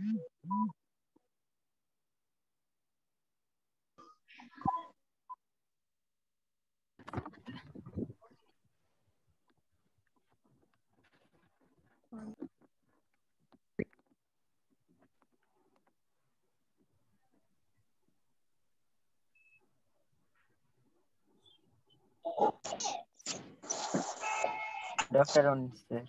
Doctor one sir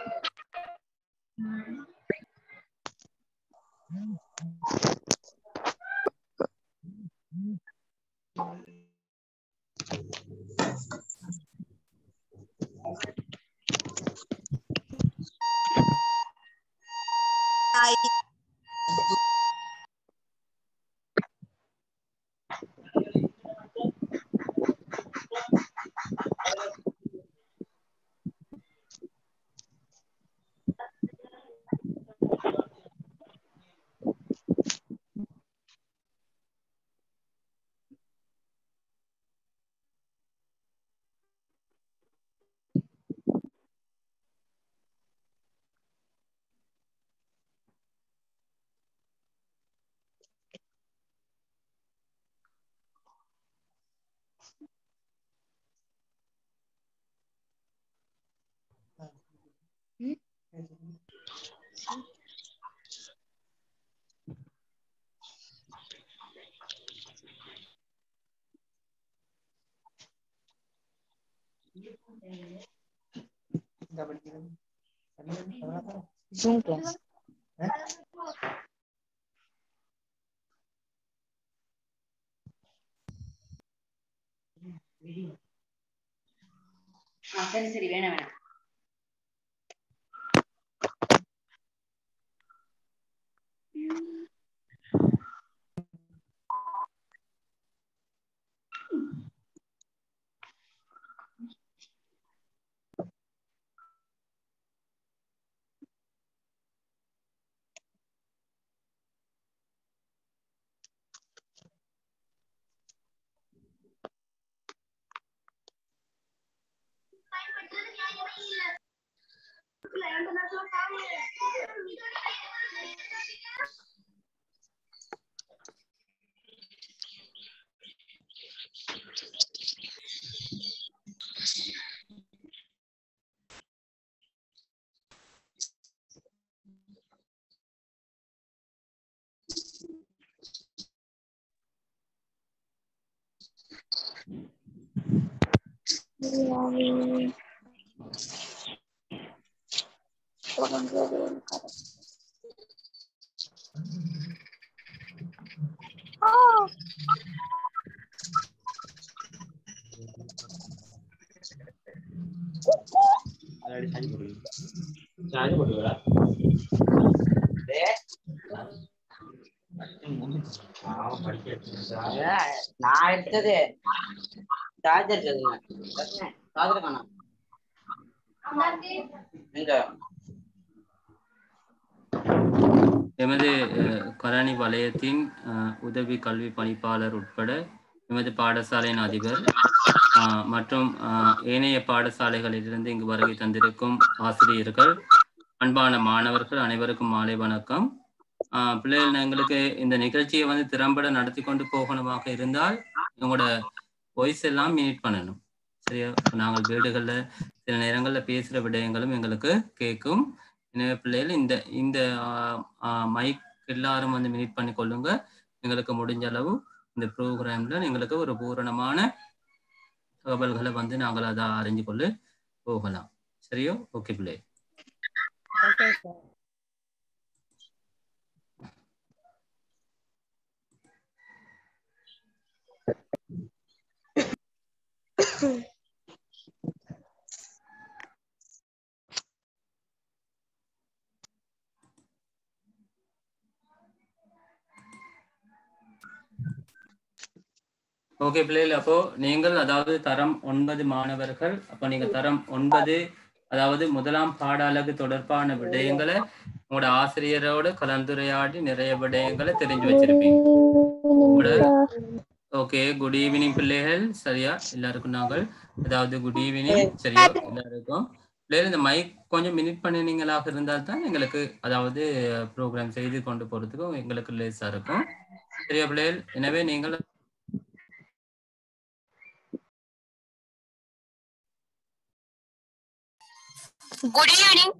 zoom class சரி சரி வேணாம் வேணாம் நான் எடுத்தது சார்ஜர் சார்ஜர் காணோம் எங்க எமது அஹ், கரணி வலயத்தின் அஹ், உதவி கல்வி பணிப்பாளர் உட்பட எமது பாடசாலையின் அதிபர் அஹ், மற்றும் அஹ், ஏனைய பாடசாலைகளிலிருந்து இங்கு வருகை தந்திருக்கும் ஆசிரியர்கள் அன்பான மாணவர்கள் அனைவருக்கும் மாலை வணக்கம் அஹ், பிள்ளைகள் எங்களுக்கு இந்த நிகழ்ச்சியை வந்து திறம்பட நடத்தி கொண்டு போகணுமாக இருந்தால் உங்களோட வாய்ஸ் எல்லாம் மினிட் பண்ணணும் சரியா இப்ப நாங்கள் வீடுகளில் சில நேரங்களில் பேசுகிற விடயங்களும் எங்களுக்கு கேட்கும் எனவே பிள்ளைகள் இந்த இந்த மைக் எல்லாரும் வந்து மினிட் பண்ணி கொள்ளுங்க எங்களுக்கு முடிஞ்ச அளவு இந்த ப்ரோக்ராம்ல எங்களுக்கு ஒரு பூரணமான தகவல்களை வந்து நாங்கள் அதை அறிஞ்சு கொள்ள போகலாம் சரியோ ஓகே பிள்ளை ஓகே சார் ஓகே பிள்ளைகள் அப்போ நீங்கள் அதாவது தரம் ஒன்பது மாணவர்கள் அப்போ நீங்க தரம் ஒன்பது அதாவது முதலாம் பாட அலகு தொடர்பான விடயங்களை உங்களோட ஆசிரியரோட கலந்துரையாடி நிறைய விடயங்களை தெரிஞ்சு வச்சிருப்பீங்க உங்களோட ஓகே குட் ஈவினிங் பிள்ளைகள் சரியா எல்லாருக்கும் நாங்கள் அதாவது குட் ஈவினிங் சரியா எல்லாருக்கும் பிள்ளைகள் இந்த மைக் கொஞ்சம் மினிட் பண்ணினீங்களாக இருந்தால் தான் எங்களுக்கு அதாவது ப்ரோக்ராம் செய்து கொண்டு போறதுக்கும் எங்களுக்கு லேசா இருக்கும் சரியா பிள்ளைகள் எனவே நீங்கள் Good evening.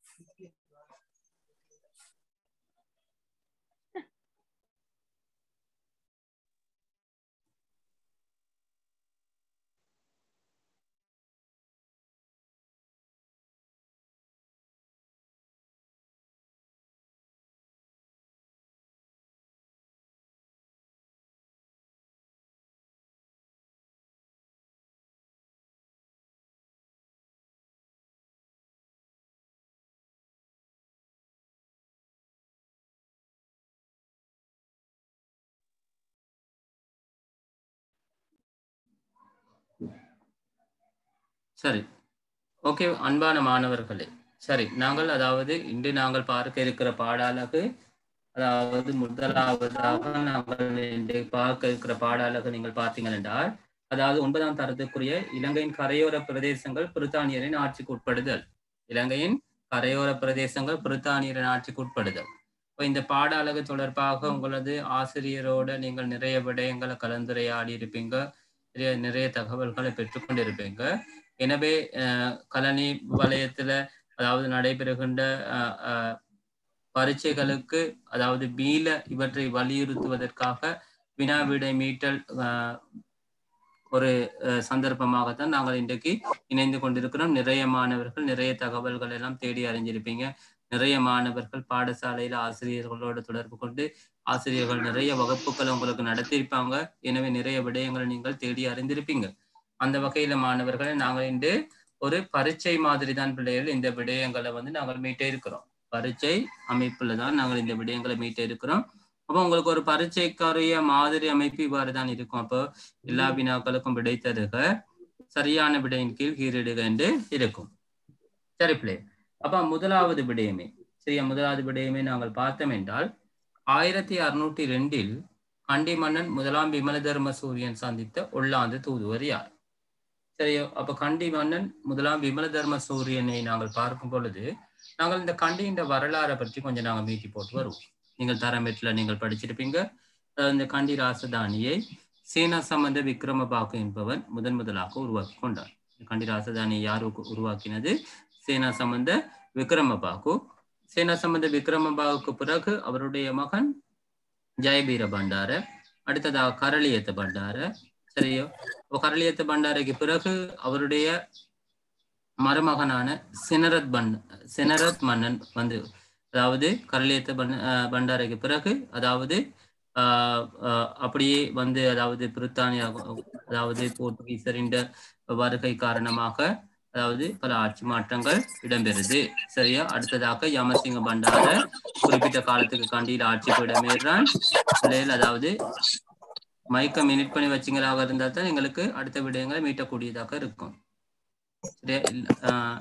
சரி ஓகே அன்பான மாணவர்களே சரி நாங்கள் அதாவது இன்று நாங்கள் பார்க்க இருக்கிற பாடாளகு அதாவது முதலாவதாக நாங்கள் இன்று பார்க்க இருக்கிற பாடாளகு நீங்கள் பார்த்தீங்கள் என்றால் அதாவது ஒன்பதாம் தரத்துக்குரிய இலங்கையின் கரையோர பிரதேசங்கள் பிரித்தானியரின் ஆட்சிக்கு உட்படுதல் இலங்கையின் கரையோர பிரதேசங்கள் பிரித்தானியரின் ஆட்சிக்கு உட்படுதல் இப்போ இந்த பாட அழகு தொடர்பாக உங்களது ஆசிரியரோட நீங்கள் நிறைய விடயங்களை கலந்துரையாடி இருப்பீங்க நிறைய நிறைய தகவல்களை பெற்றுக்கொண்டிருப்பீங்க எனவே அஹ், கலனி வலயத்துல அதாவது நடைபெறுகின்ற அஹ், அஹ், பரீட்சைகளுக்கு அதாவது மீள இவற்றை வலியுறுத்துவதற்காக வினா விடை மீட்டல் அஹ், ஒரு அஹ், சந்தர்ப்பமாகத்தான் நாங்கள் இன்றைக்கு இணைந்து கொண்டிருக்கிறோம் நிறைய மாணவர்கள் நிறைய தகவல்கள் எல்லாம் தேடி அறிஞ்சிருப்பீங்க நிறைய மாணவர்கள் பாடசாலையில ஆசிரியர்களோடு தொடர்பு கொண்டு ஆசிரியர்கள் நிறைய வகுப்புகளை உங்களுக்கு நடத்தியிருப்பாங்க எனவே நிறைய விடயங்களை நீங்கள் தேடி அறிந்திருப்பீங்க அந்த வகையில மாணவர்களை நாங்கள் இன்று ஒரு பரீட்சை மாதிரி தான் பிள்ளைகள் இந்த விடயங்களை வந்து நாங்கள் மீட்ட இருக்கிறோம் பரீட்சை அமைப்புல தான் நாங்கள் இந்த விடயங்களை மீட்ட இருக்கிறோம் அப்போ உங்களுக்கு ஒரு பரீட்சைக்குரிய மாதிரி அமைப்பு இவ்வாறு தான் இருக்கும் அப்போ எல்லா வினாக்களுக்கும் விடை தருக சரியான விடையின் கீழ் கீரிடுக என்று இருக்கும் சரி பிள்ளை அப்ப முதலாவது விடயமே சரியா முதலாவது விடயமே நாங்கள் பார்த்தோம் என்றால் ஆயிரத்தி அறுநூற்றி ரெண்டில் கண்டி மன்னன் முதலாம் விமல தர்ம சூரியன் சந்தித்த ஒல்லாந்து தூதுவர் யார் சரியோ அப்ப கண்டி மன்னன் முதலாம் விமல தர்ம சூரியனை நாங்கள் பார்க்கும் பொழுது நாங்கள் இந்த கண்டியின் வரலாறை பற்றி கொஞ்சம் நாங்கள் மீட்டி போட்டு வருவோம் நீங்கள் தரமெட்டில் நீங்கள் படிச்சிருப்பீங்க அஹ் இந்த கண்டி ராசதானியை சேனா சம்பந்த விக்ரமபாகு என்பவன் முதன் முதலாக உருவாக்கி கொண்டார் கண்டி ராசதானியை யார் உரு- உருவாக்கினது சேனா சம்பந்த விக்ரமபாகு சேனா சம்பந்த விக்ரமபாகுக்கு பிறகு அவருடைய மகன் ஜெயபீர பண்டார அடுத்ததாக கரளியத்த பண்டார சரியோ அப்ப கரளியத்த பண்டாரைக்கு பிறகு அவருடைய மருமகனான சினரத் பண் சினரத் மன்னன் வந்து அதாவது கரளியத்த பண் அஹ் பண்டாரைக்கு பிறகு அதாவது ஆஹ் ஆஹ் அப்படியே வந்து அதாவது பிரித்தானியா அதாவது போர்த்துகீசரின் வருகை காரணமாக அதாவது பல ஆட்சி மாற்றங்கள் இடம்பெறுது சரியா அடுத்ததாக யமசிங்க பண்டார குறிப்பிட்ட காலத்துக்கு கண்டியில் ஆட்சிக்கு இடமேறான் பிள்ளைகள் அதாவது மைக்க மினிட் பண்ணி வச்சிங்களாக இருந்தால் தான் எங்களுக்கு அடுத்த விடயங்களை மீட்டக்கூடியதாக இருக்கும் சரியா இல்ல- ஆஹ்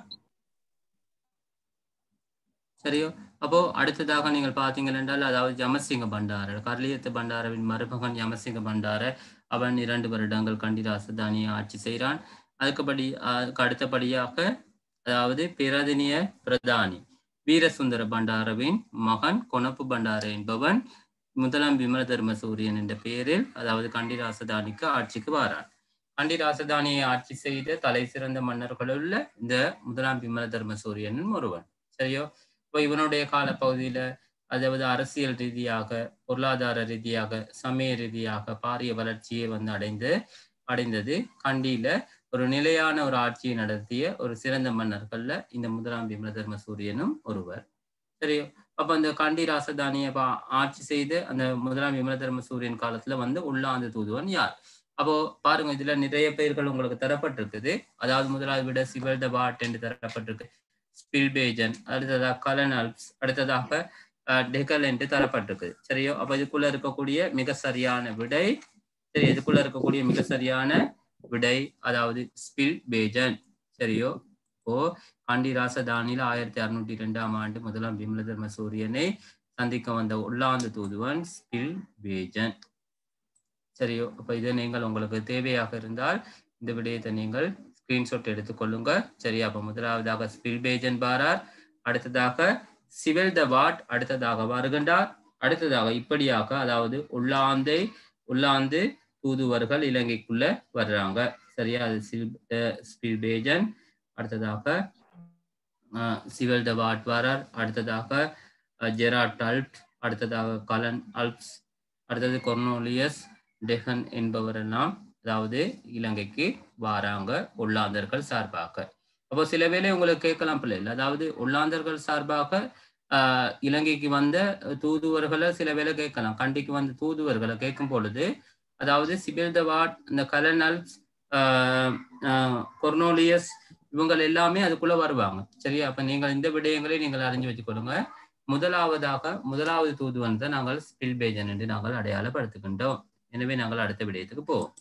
சரியோ அப்போ அடுத்ததாக நீங்கள் பார்த்தீங்கள் என்றால் அதாவது யமசிங்க பண்டார கர்லியத்து பண்டாரவின் மருமகன் யமசிங்க பண்டார அவன் இரண்டு வருடங்கள் கண்டி ராசதானியை ஆட்சி செய்கிறான் அதுக்குபடி அதுக்கு அடுத்தபடியாக அதாவது பிரதினிய பிரதானி வீரசுந்தர பண்டாரவின் மகன் கொனப்பு பண்டார என்பவன் முதலாம் விமல தர்ம சூரியன் என்ற பெயரில் அதாவது கண்டி ராசதானிக்கு ஆட்சிக்கு வாரான் கண்டி ராசதானியை ஆட்சி செய்த தலை சிறந்த மன்னர்களுள்ள இந்த முதலாம் விமல தர்ம சூரியனும் ஒருவன் சரியோ இப்போ இவனுடைய காலப்பகுதியில அதாவது அரசியல் ரீதியாக பொருளாதார ரீதியாக சமய ரீதியாக பாரிய வளர்ச்சியை வந்து அடைந்து அடைந்தது கண்டியில ஒரு நிலையான ஒரு ஆட்சியை நடத்திய ஒரு சிறந்த மன்னர்கள்ல இந்த முதலாம் விமல தர்ம சூரியனும் ஒருவர் சரியோ அப்ப அந்த கண்டி ராசதானிய பா- ஆட்சி செய்து அந்த முதலாம் விமல தர்ம சூரியன் காலத்துல வந்து உள்ளாந்து தூதுவன் யார் அப்போ பாருங்க இதுல நிறைய பெயர்கள் உங்களுக்கு தரப்பட்டிருக்குது அதாவது முதலாவது விட சிவல் த பாட் என்று தரப்பட்டிருக்கு ஸ்பில்பேஜன் அடுத்ததாக கலனல்ப்ஸ் அடுத்ததாக அஹ், டெகல் என்று தரப்பட்டிருக்கு சரியோ அப்ப இதுக்குள்ள இருக்கக்கூடிய மிக சரியான விடை சரி இதுக்குள்ள இருக்கக்கூடிய மிக சரியான விடை அதாவது ஸ்பில் பேஜன் சரியோ ஓ காண்டி ராசதானியில் ஆயிரத்தி அறுநூற்றி ரெண்டாம் ஆண்டு முதலாம் விமல தர்ம சூரியனை சந்திக்க வந்த உள்ளாந்து தூதுவன் ஸ்பில் பேஜன் சரியோ அப்ப இது நீங்கள் உங்களுக்கு தேவையாக இருந்தால் இந்த விடயத்தை நீங்கள் ஸ்கிரீன்ஷாட் எடுத்துக்கொள்ளுங்க சரியா அப்ப முதலாவதாக ஸ்பில்பேஜன் பாரார் அடுத்ததாக சிவல் த வாட் அடுத்ததாக வருகின்றார் அடுத்ததாக இப்படியாக அதாவது உள்ளாந்தை உள்ளாந்து தூதுவர்கள் இலங்கைக்குள்ள வர்றாங்க சரியா அது ஸ்பில்பேஜன் அடுத்ததாக சிவல் த வாட் வாரார் அடுத்ததாக ஜெராட் அல்ட் அடுத்ததாக கலன் அல்ப்ஸ் அடுத்தது கொர்னோலியஸ் டெஹன் என்பவரெல்லாம் அதாவது இலங்கைக்கு வாராங்க உள்ளாந்தர்கள் சார்பாக அப்போ சில வேளை உங்களுக்கு கேட்கலாம் பிள்ளை அதாவது உள்ளாந்தர்கள் சார்பாக ஆஹ் இலங்கைக்கு வந்த தூதுவர்களை சில வேளை கேட்கலாம் கண்டிக்கு வந்த தூதுவர்களை கேட்கும் பொழுது அதாவது சிபில் தவாட் இந்த கலனல்ஸ் கொர்னோலியஸ் இவங்க எல்லாமே அதுக்குள்ள வருவாங்க சரியா அப்ப நீங்கள் இந்த விடயங்களை நீங்கள் அறிஞ்சு வச்சுக்கொள்ளுங்க முதலாவதாக முதலாவது தூதுவன் தான் நாங்கள் ஸ்பில்பேஜன் என்று நாங்கள் அடையாளப்படுத்துகின்றோம் எனவே நாங்கள் அடுத்த விடயத்துக்கு போவோம்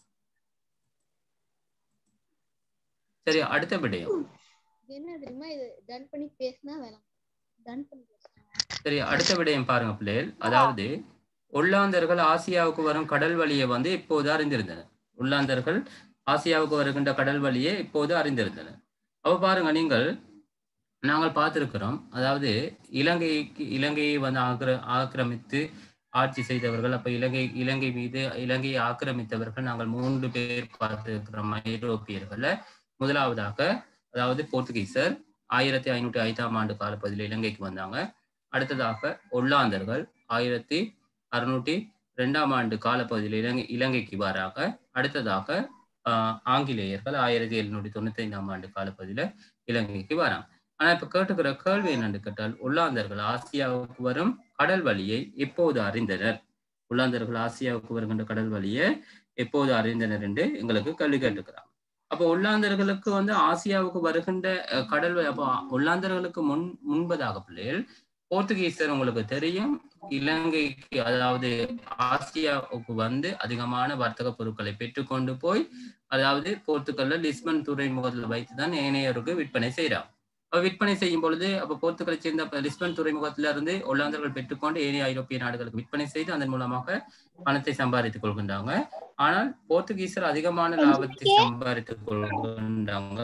சரி அடுத்த விடயம் என்ன தெரியுமா இது டன் பண்ணி பேசினா வேணாம் டன் பண்ணி பேசினா சரி அடுத்த விடயம் பாருங்க பிள்ளைகள் அதாவது உள்ளாந்தர்கள் ஆசியாவுக்கு வரும் கடல் வழியை வந்து இப்போது அறிந்திருந்தனர் உள்ளாந்தர்கள் ஆசியாவுக்கு வருகின்ற கடல் வழியை இப்போது அறிந்திருந்தனர் அப்ப பாருங்க நீங்கள் நாங்கள் பார்த்திருக்கிறோம் அதாவது இலங்கைக்கு இலங்கையை வந்து ஆக்கிர ஆக்கிரமித்து ஆட்சி செய்தவர்கள் அப்ப இலங்கை இலங்கை மீது இலங்கையை ஆக்கிரமித்தவர்கள் நாங்கள் மூன்று பேர் பார்த்திருக்கிறோம் ஐரோப்பியர்கள முதலாவதாக அதாவது போர்த்துகீசர் ஆயிரத்தி ஐநூற்றி ஐந்தாம் ஆண்டு காலப்பகுதியில் இலங்கைக்கு வந்தாங்க அடுத்ததாக ஒல்லாந்தர்கள் ஆயிரத்தி அறுநூற்றி ரெண்டாம் ஆண்டு காலப்பகுதியில் இலங்கை இலங்கைக்கு வராங்க அடுத்ததாக ஆஹ் ஆங்கிலேயர்கள் ஆயிரத்தி எழுநூற்றி தொண்ணூத்தி ஐந்தாம் ஆண்டு காலப்பகுதியில இலங்கைக்கு வராங்க ஆனா இப்ப கேட்டுக்கிற கேள்வி என்னன்னு கேட்டால் உள்ளாந்தர்கள் ஆசியாவுக்கு வரும் கடல் வழியை எப்போது அறிந்தனர் உள்ளாந்தர்கள் ஆசியாவுக்கு வருகின்ற கடல் வழியை எப்போது அறிந்தனர் என்று எங்களுக்கு கேள்வி கேட்டுக்கிறாங்க அப்போ உள்ளாந்தர்களுக்கு வந்து ஆசியாவுக்கு வருகின்ற அஹ், கடல் வழி- அப்போ உள்ளாந்தர்களுக்கு முன் முன்பதாக பிள்ளைகள் போர்த்துகீசர் உங்களுக்கு தெரியும் இலங்கைக்கு அதாவது ஆசியாவுக்கு வந்து அதிகமான வர்த்தக பொருட்களை பெற்றுக்கொண்டு போய் அதாவது போர்த்துக்கல்ல லிஸ்பன் துறைமுகத்தில் வைத்துதான் ஏனையோருக்கு விற்பனை செய்யறாங்க அப்ப விற்பனை செய்யும் பொழுது அப்ப போர்த்துக்கலை சேர்ந்த அப்ப லிஸ்பன் துறைமுகத்தில இருந்து ஒல்லாந்தர்கள் பெற்றுக்கொண்டு ஏனைய ஐரோப்பிய நாடுகளுக்கு விற்பனை செய்து அதன் மூலமாக பணத்தை சம்பாதித்துக் கொள்கின்றாங்க ஆனால் போர்த்துகீசர் அதிகமான லாபத்தை சம்பாதித்துக் கொள்கின்றாங்க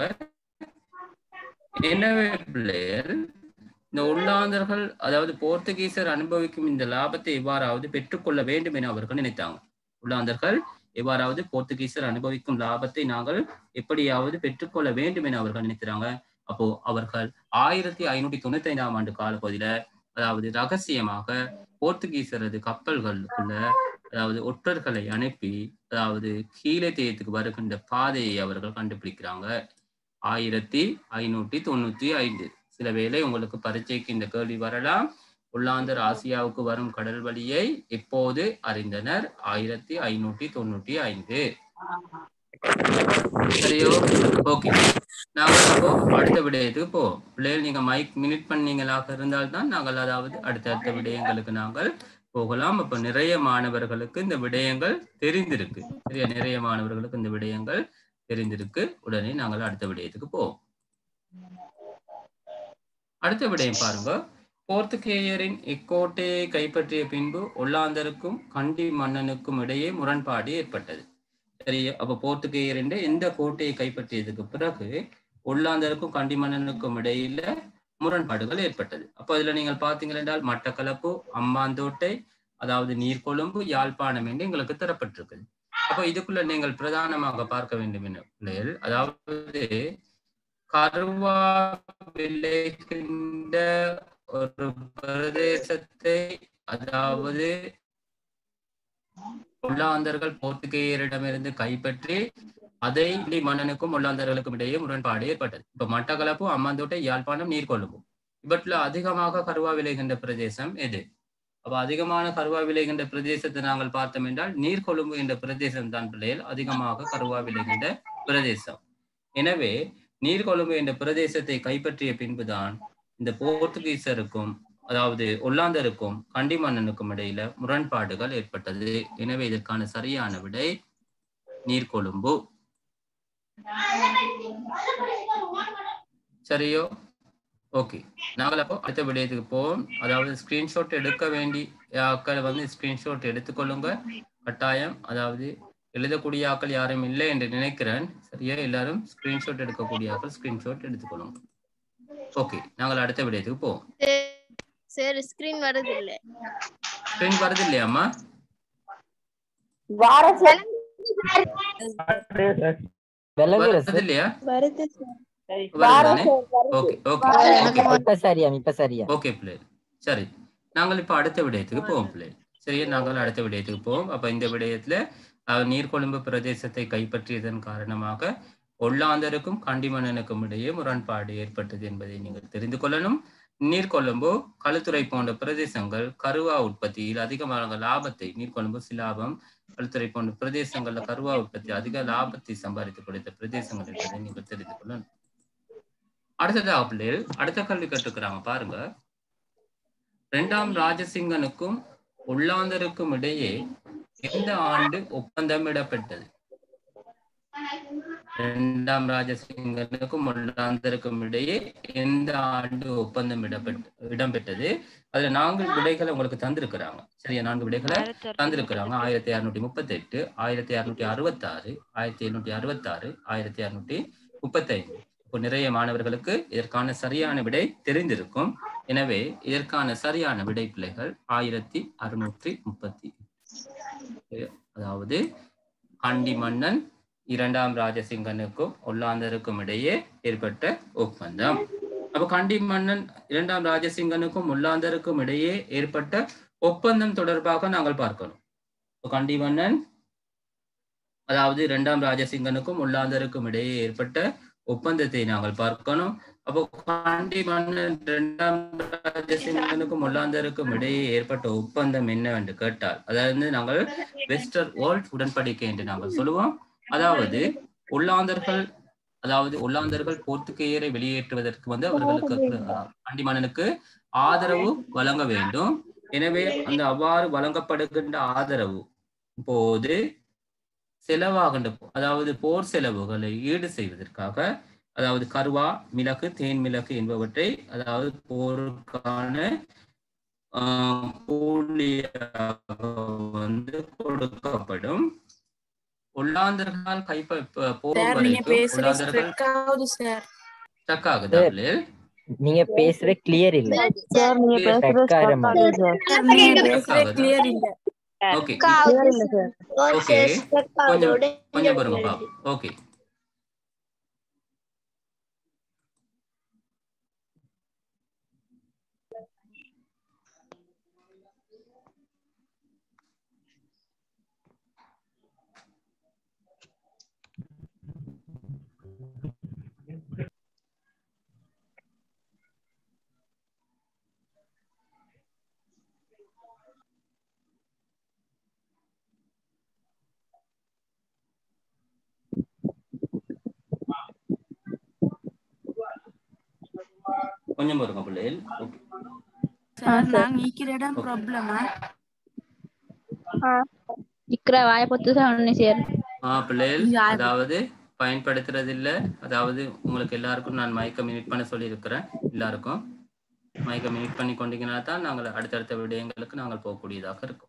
எனவே பிள்ளைகள் இந்த உள்ளாந்தர்கள் அதாவது போர்த்துகீசர் அனுபவிக்கும் இந்த லாபத்தை எவ்வாறாவது பெற்றுக்கொள்ள வேண்டும் என அவர்கள் நினைத்தாங்க உள்ளாந்தர்கள் எவ்வாறாவது போர்த்துகீசர் அனுபவிக்கும் லாபத்தை நாங்கள் எப்படியாவது பெற்றுக்கொள்ள வேண்டும் என அவர்கள் நினைக்கிறாங்க அப்போ அவர்கள் ஆயிரத்தி ஐநூத்தி தொண்ணூத்தி ஐந்தாம் ஆண்டு காலப்பகுதியில அதாவது ரகசியமாக போர்த்துகீசரது கப்பல்களுக்குள்ள அதாவது ஒற்றர்களை அனுப்பி அதாவது கீழே தேயத்துக்கு வருகின்ற பாதையை அவர்கள் கண்டுபிடிக்கிறாங்க ஆயிரத்தி ஐநூத்தி தொண்ணூத்தி ஐந்து சில வேளை உங்களுக்கு பரீட்சைக்கு இந்த கேள்வி வரலாம் உள்ளாந்தர் ஆசியாவுக்கு வரும் கடல் வழியை எப்போது அறிந்தனர் ஆயிரத்தி ஐநூத்தி தொண்ணூத்தி ஐந்து சரியோ ஓகே நாங்கள் அப்போ அடுத்த விடயத்துக்கு போவோம் பிள்ளைகள் நீங்க மைக் மினிட் பண்ணீங்களாக இருந்தால்தான் நாங்கள் அதாவது அடுத்தடுத்த விடயங்களுக்கு நாங்கள் போகலாம் அப்ப நிறைய மாணவர்களுக்கு இந்த விடயங்கள் தெரிந்திருக்கு சரியா நிறைய மாணவர்களுக்கு இந்த விடயங்கள் தெரிந்திருக்கு உடனே நாங்கள் அடுத்த விடயத்துக்கு போவோம் அடுத்த விடயம் பாருங்க போர்த்துகேயரின் இக்கோட்டையை கைப்பற்றிய பின்பு ஒல்லாந்தருக்கும் கண்டி மன்னனுக்கும் இடையே முரண்பாடு ஏற்பட்டது சரி அப்ப போர்த்துகேயரின் எந்த கோட்டையை கைப்பற்றியதுக்கு பிறகு ஒல்லாந்தருக்கும் கண்டி மன்னனுக்கும் இடையில முரண்பாடுகள் ஏற்பட்டது அப்ப அதுல நீங்கள் பாத்தீங்கள் என்றால் மட்டக்களப்பு அம்பாந்தோட்டை அதாவது நீர்கொழும்பு யாழ்ப்பாணம் என்று எங்களுக்கு தரப்பட்டிருக்குது அப்ப இதுக்குள்ள நீங்கள் பிரதானமாக பார்க்க வேண்டும் என்ன பிள்ளைகள் அதாவது கருவா விளைகின்ற ஒரு பிரதேசத்தை அதாவது ஒல்லாந்தர்கள் போர்த்துகேயரிடமிருந்து கைப்பற்றி அதை இலி மன்னனுக்கும் ஒல்லாந்தர்களுக்கும் இடையே முரண்பாடு ஏற்பட்டது இப்ப மட்டக்களப்பு அம்மாந்தோட்டை யாழ்ப்பாணம் நீர்கொழும்பு இவற்றில் அதிகமாக கருவா விளைகின்ற பிரதேசம் எது அப்ப அதிகமான கருவா விளைகின்ற பிரதேசத்தை நாங்கள் பார்த்தோம் என்றால் நீர்கொழும்பு என்ற பிரதேசம் தான் பிள்ளைகள் அதிகமாக கருவா விளைகின்ற பிரதேசம் எனவே நீர்கொழும்பு என்ற பிரதேசத்தை கைப்பற்றிய பின்புதான் இந்த போர்த்துகீசருக்கும் அதாவது ஒல்லாந்தருக்கும் கண்டி மன்னனுக்கும் இடையில முரண்பாடுகள் ஏற்பட்டது எனவே இதற்கான சரியான விடை நீர்கொழும்பு சரியோ ஓகே நாங்கள் அப்போ அடுத்த விடயத்துக்கு போவோம் அதாவது ஸ்கிரீன்ஷாட் எடுக்க வேண்டி ஆக்கள் வந்து ஸ்கிரீன்ஷாட் எடுத்துக்கொள்ளுங்க கட்டாயம் அதாவது எழுதக்கூடிய ஆக்கள் யாரும் இல்லை என்று நினைக்கிறேன் சரியா எல்லாரும் ஸ்கிரீன்ஷாட் எடுக்கக்கூடியார்கள் ஸ்கிரீன்ஷாட் எடுத்துக்கொள்ளுங்க ஓகே நாங்கள் அடுத்த விடயத்துக்கு போவோம் சார் ஸ்கிரீன் வருது இல்ல ஸ்கிரீன் வருது இல்லையாம்மா விலகுற வருது இல்லையா வருது வருதுதானே ஓகே ஓகே ஓகே இப்ப சரியா இப்ப சரியா ஓகே பிள்ளை சரி நாங்கள் இப்போ அடுத்த விடயத்துக்கு போவோம் பிள்ளை சரியா நாங்கள் அடுத்த விடயத்துக்கு போவோம் அப்ப இந்த விடயத்துல அஹ், நீர்கொழும்பு பிரதேசத்தை கைப்பற்றியதன் காரணமாக ஒல்லாந்தருக்கும் கண்டிமன்னனுக்கும் இடையே முரண்பாடு ஏற்பட்டது என்பதை நீங்கள் தெரிந்து கொள்ளணும் நீர்கொழும்பு களுத்துறை போன்ற பிரதேசங்கள் கருவா உற்பத்தியில் அதிகமான லாபத்தை நீர்கொழும்பு சிலாபம் களுத்துறை போன்ற பிரதேசங்கள்ல கருவா உற்பத்தி அதிக லாபத்தை சம்பாதித்து கொடுத்த பிரதேசங்கள் என்பதை நீங்கள் தெரிந்து கொள்ளணும் அடுத்ததாக பிள்ளைகள் அடுத்த கல்வி கற்றுக்கிறாங்க பாருங்க இரண்டாம் ராஜசிங்கனுக்கும் உள்ளாந்தருக்கும் இடையே எந்த ஆண்டு ஒப்பந்தம் இடப்பட்டது இரண்டாம் ராஜசிங்கனுக்கும் உள்ளாந்தருக்கும் இடையே எந்த ஆண்டு ஒப்பந்தம் இடப்பட்டு இடம்பெற்றது அதுல நான்கு விடைகளை உங்களுக்கு தந்திருக்கிறாங்க சரியா நான்கு விடைகளை தந்திருக்கிறாங்க ஆயிரத்தி அறுநூற்றி முப்பத்தி எட்டு ஆயிரத்தி அறுநூற்றி அறுபத்தி ஆறு ஆயிரத்தி எழுநூற்றி அறுபத்தி ஆறு ஆயிரத்தி அறுநூற்றி முப்பத்தைந்து இப்போ நிறைய மாணவர்களுக்கு இதற்கான சரியான விடை தெரிந்திருக்கும் எனவே இதற்கான சரியான விடை பிள்ளைகள் ஆயிரத்தி அறுநூற்றி முப்பத்தி அதாவது கண்டி மன்னன் இரண்டாம் ராஜசிங்கனுக்கும் ஒல்லாந்தருக்கும் இடையே ஏற்பட்ட ஒப்பந்தம் அப்ப கண்டி மன்னன் இரண்டாம் ராஜசிங்கனுக்கும் ஒல்லாந்தருக்கும் இடையே ஏற்பட்ட ஒப்பந்தம் தொடர்பாக நாங்கள் பார்க்கணும் இப்ப கண்டி மன்னன் அதாவது இரண்டாம் ராஜசிங்கனுக்கும் ஒல்லாந்தருக்கும் இடையே ஏற்பட்ட ஒப்பந்தத்தை நாங்கள் பார்க்கணும் அப்போ காண்டி மன்னன் இரண்டாம் ராஜசிங்கனுக்கும் ஒல்லாந்தருக்கும் இடையே ஏற்பட்ட ஒப்பந்தம் என்னவென்று கேட்டால் அதாவது நாங்கள் வெஸ்டர் வேர்ல்ட் உடன்படிக்கை என்று நாங்கள் சொல்லுவோம் அதாவது ஒல்லாந்தர்கள் அதாவது ஒல்லாந்தர்கள் போர்த்துகேயரை வெளியேற்றுவதற்கு வந்து அவர்களுக்கு அஹ், காண்டி மன்னனுக்கு ஆதரவு வழங்க வேண்டும் எனவே அந்த அவ்வாறு வழங்கப்படுகின்ற ஆதரவு போது செலவாகின்ற அதாவது போர் செலவுகளை ஈடு செய்வதற்காக அதாவது கருவா மிளகு தேன் மிளகு என்பவற்றை அதாவது போருக்கான ஆஹ், கூலியாக வந்து கொடுக்கப்படும் ஒல்லாந்தர்களால் கைப்ப ப- போர் வரைக்கும் ஒல்லாந்தர்கள் ஸ்டக் ஆகுதா Sir. பிள்ளைகள்? நீங்க பேசுற கிளியர் இல்ல சார் நீங்க பேசுறது Stuck ஆகுற மாதிரி. Stuck ஆகுதா? ஓகே ஓகே கொஞ்சம் கொஞ்சம் பாருங்க பாப்போம் ஓகே கொஞ்சம் பாருங்க பிள்ளைகள் ஓகே సార్ నాకు నీకిరడం ప్రాబ్లమా ఇక్కడ వాయిపోతుంది సార్ సార్ ஆ பிள்ளைகள் யாரு? அதாவது பயன்படுத்துறது இல்ல அதாவது உங்களுக்கு எல்லாருக்கும் நான் மைக்க மினிட் பண்ண சொல்லி இருக்கிறேன் எல்லாருக்கும் மைக்க மினிட் பண்ணி கொண்டீங்கன்னா தான் நாங்கள் அடுத்தடுத்த விடயங்களுக்கு நாங்கள் போகக்கூடியதாக இருக்கும்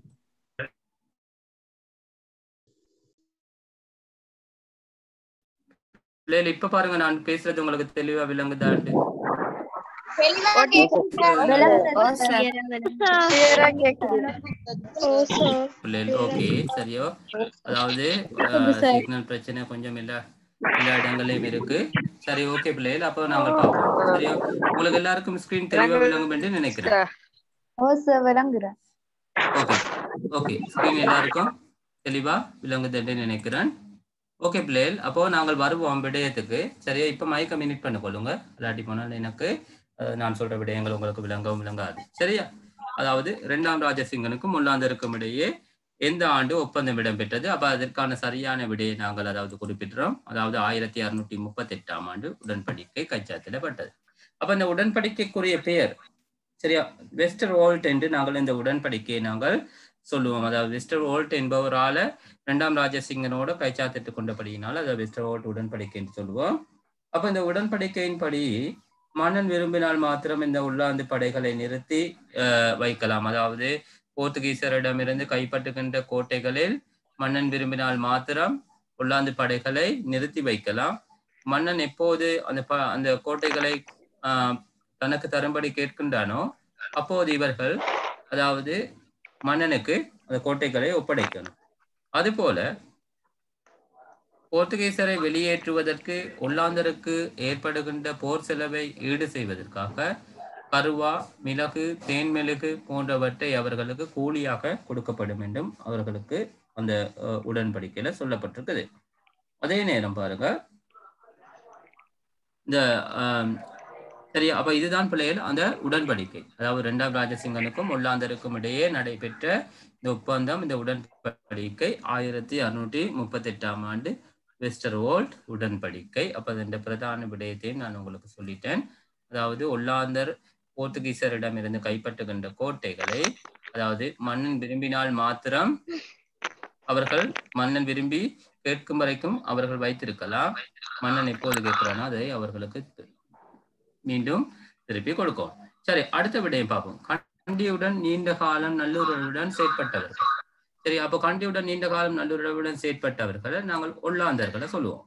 பிள்ளைகள் இப்ப பாருங்க நான் பேசுறது உங்களுக்கு தெளிவா விளங்குதாண்டு பிள்ளைகள் ஓகே சரியோ அதாவது சிக்னல் பிரச்சனை கொஞ்சம் இல்ல எல்லா இடங்களையும் இருக்கு சரி ஓகே பிள்ளைகள் அப்போ நாங்கள் பார்ப்போம் சரியா உங்களுக்கு எல்லாருக்கும் ஸ்கிரீன் தெளிவா விளங்கும் என்று நினைக்கிறேன் ஓகே ஓகே ஸ்கிரீன் எல்லாருக்கும் தெளிவா விளங்குது என்று நினைக்கிறேன் ஓகே பிள்ளைகள் அப்போ நாங்கள் வருவோம் விடயத்துக்கு சரியா இப்ப மயக்க மினிட் பண்ண கொள்ளுங்க இல்லாட்டி போனால் எனக்கு அஹ், நான் சொல்ற விடயங்கள் உங்களுக்கு விளங்கவும் விளங்காது சரியா அதாவது இரண்டாம் ராஜசிங்கனுக்கும் முல்லாந்தருக்கும் இடையே எந்த ஆண்டு ஒப்பந்தம் இடம்பெற்றது அப்ப அதற்கான சரியான விடையை நாங்கள் அதாவது குறிப்பிடுறோம் அதாவது ஆயிரத்தி அறுநூற்றி முப்பத்தி எட்டாம் ஆண்டு உடன்படிக்கை கைச்சாத்திடப்பட்டது அப்ப இந்த உடன்படிக்கைக்குரிய பெயர் சரியா வெஸ்டர் ஓல்ட் என்று நாங்கள் இந்த உடன்படிக்கையை நாங்கள் சொல்லுவோம் அதாவது வெஸ்டர் ஓல்ட் என்பவரால இரண்டாம் ராஜசிங்கனோட கைச்சாத்திட்டு கொண்டபடியினால் அதை வெஸ்டர் ஓல்ட் உடன்படிக்கை என்று சொல்லுவோம் அப்ப இந்த உடன்படிக்கையின்படி மன்னன் விரும்பினால் மாத்திரம் இந்த உள்ளாந்து படைகளை நிறுத்தி அஹ், வைக்கலாம் அதாவது போர்த்துகீசரிடமிருந்து கைப்பற்றுகின்ற கோட்டைகளில் மன்னன் விரும்பினால் மாத்திரம் ஒல்லாந்து படைகளை நிறுத்தி வைக்கலாம் மன்னன் எப்போது அந்த ப அந்த கோட்டைகளை ஆஹ், தனக்கு தரும்படி கேட்கின்றானோ அப்போது இவர்கள் அதாவது மன்னனுக்கு அந்த கோட்டைகளை ஒப்படைக்கணும் அதுபோல போர்த்துகீசரை வெளியேற்றுவதற்கு ஒல்லாந்தருக்கு ஏற்படுகின்ற போர் செலவை ஈடு செய்வதற்காக கருவா மிளகு தேன் மெழுகு போன்றவற்றை அவர்களுக்கு கூலியாக கொடுக்கப்படும் என்றும் அவர்களுக்கு அந்த அஹ், உடன்படிக்கையில சொல்லப்பட்டிருக்குது அதே நேரம் பாருங்க இந்த ஆம், சரி அப்ப இதுதான் பிள்ளைகள் அந்த உடன்படிக்கை அதாவது இரண்டாம் ராஜசிங்கனுக்கும் ஒல்லாந்தருக்கும் இடையே நடைபெற்ற இந்த ஒப்பந்தம் இந்த உடன்படிக்கை ஆயிரத்தி அறுநூற்றி முப்பத்தி எட்டாம் ஆண்டு வெஸ்டர் வோல்ட் உடன்படிக்கை அப்ப இந்த பிரதான விடயத்தையும் நான் உங்களுக்கு சொல்லிட்டேன் அதாவது ஒல்லாந்தர் போர்த்துகீசரிடம் இருந்து கைப்பற்றுகின்ற கோட்டைகளை அதாவது மன்னன் விரும்பினால் மாத்திரம் அவர்கள் மன்னன் விரும்பி கேட்கும் வரைக்கும் அவர்கள் வைத்திருக்கலாம் மன்னன் எப்போது கேட்கிறானோ அதை அவர்களுக்கு மீண்டும் திருப்பி கொடுக்கும் சரி அடுத்த விடயம் பார்ப்போம் கண்டியுடன் நீண்ட காலம் நல்லுறவுடன் செயற்பட்டவர்கள் சரி அப்போ கண்டியுடன் நீண்ட காலம் நல்லுறவுடன் செயற்பட்டவர்களை நாங்கள் ஒல்லாந்தர்களை சொல்லுவோம்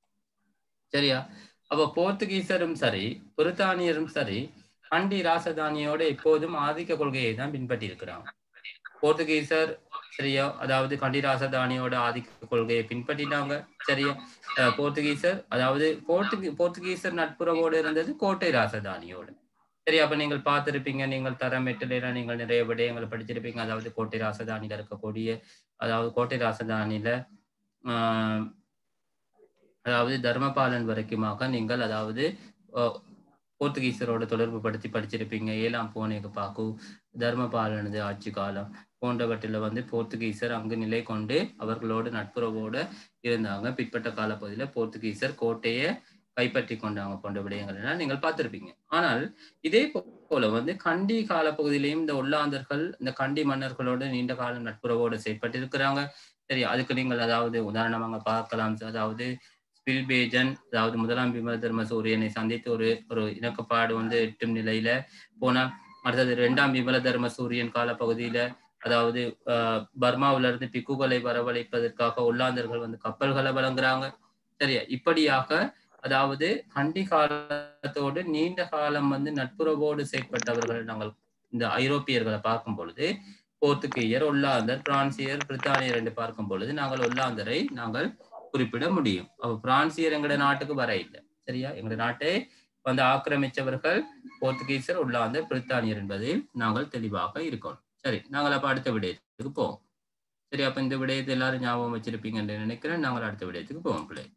சரியா அப்போ போர்த்துகீசரும் சரி பிரித்தானியரும் சரி கண்டி ராசதானியோட எப்போதும் ஆதிக்க கொள்கையை தான் பின்பற்றி இருக்கிறாங்க போர்த்துகீசர் சரியா அதாவது கண்டி ராசதானியோட ஆதிக்க கொள்கையை பின்பற்றினாங்க சரியா அஹ் போர்த்துகீசர் அதாவது போர்த்துகீ போர்த்துகீசர் நட்புறவோடு இருந்தது கோட்டை ராசதானியோடு சரி அப்ப நீங்கள் பார்த்திருப்பீங்க நீங்கள் தரம் எட்டுல நீங்கள் நிறைய விடயங்களை படிச்சிருப்பீங்க அதாவது கோட்டை ராசதானியில இருக்கக்கூடிய அதாவது கோட்டை ராசதானியில ஆஹ் அதாவது தர்மபாலன் வரைக்குமாக நீங்கள் அதாவது அஹ், போர்த்துகீசரோட தொடர்பு படுத்தி படிச்சிருப்பீங்க ஏழாம் பூனேக்கு பாக்கு தர்மபாலனது ஆட்சி காலம் போன்றவற்றில் வந்து போர்த்துகீசர் அங்கு நிலை கொண்டு அவர்களோடு நட்புறவோடு இருந்தாங்க பிற்பட்ட காலப்பகுதியில போர்த்துகீசர் கோட்டையை கைப்பற்றி கொண்டாங்க போன்ற விடயங்கள் எல்லாம் நீங்கள் பார்த்திருப்பீங்க ஆனால் இதே போல வந்து கண்டி காலப்பகுதியிலையும் இந்த ஒல்லாந்தர்கள் இந்த கண்டி மன்னர்களோடு நீண்ட காலம் நட்புறவோடு செயற்பட்டிருக்கிறாங்க சரி அதுக்கு நீங்கள் அதாவது உதாரணமாக பார்க்கலாம் அதாவது ஸ்பில்பேஜன் அதாவது முதலாம் விமல தர்ம சூரியனை சந்தித்து ஒரு ஒரு இணக்கப்பாடு வந்து எட்டும் நிலையில போனால் அடுத்தது இரண்டாம் விமல தர்ம சூரியன் காலப்பகுதியில அதாவது ஆஹ், பர்மாவுல இருந்து பிக்குகளை வரவழைப்பதற்காக ஒல்லாந்தர்கள் வந்து கப்பல்களை வழங்குறாங்க சரியா இப்படியாக அதாவது கண்டி காலத்தோடு நீண்ட காலம் வந்து நட்புறவோடு செயற்பட்டவர்கள் நாங்கள் இந்த ஐரோப்பியர்களை பார்க்கும் பொழுது போர்த்துகீயர் ஒல்லாந்தர் பிரான்சியர் பிரித்தானியர் என்று பார்க்கும் பொழுது நாங்கள் ஒல்லாந்தரை நாங்கள் குறிப்பிட முடியும் அப்ப பிரான்சியர் எங்கட நாட்டுக்கு வர இல்லை சரியா எங்கட நாட்டை வந்து ஆக்கிரமிச்சவர்கள் போர்த்துகீசர் ஒல்லாந்தர் பிரித்தானியர் என்பதில் நாங்கள் தெளிவாக இருக்கணும் சரி நாங்கள் அப்ப அடுத்த விடயத்துக்கு போவோம் சரி அப்ப இந்த விடயத்தை எல்லாரும் ஞாபகம் வச்சிருப்பீங்க என்று நினைக்கிறேன் நாங்கள் அடுத்த விடயத்துக்கு போவோம் பிள்ளை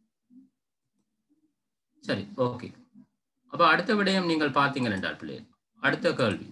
சரி ஓகே அப்ப அடுத்த விடயம் நீங்கள் பார்த்தீங்க என்றால் பிள்ளை அடுத்த கேள்வி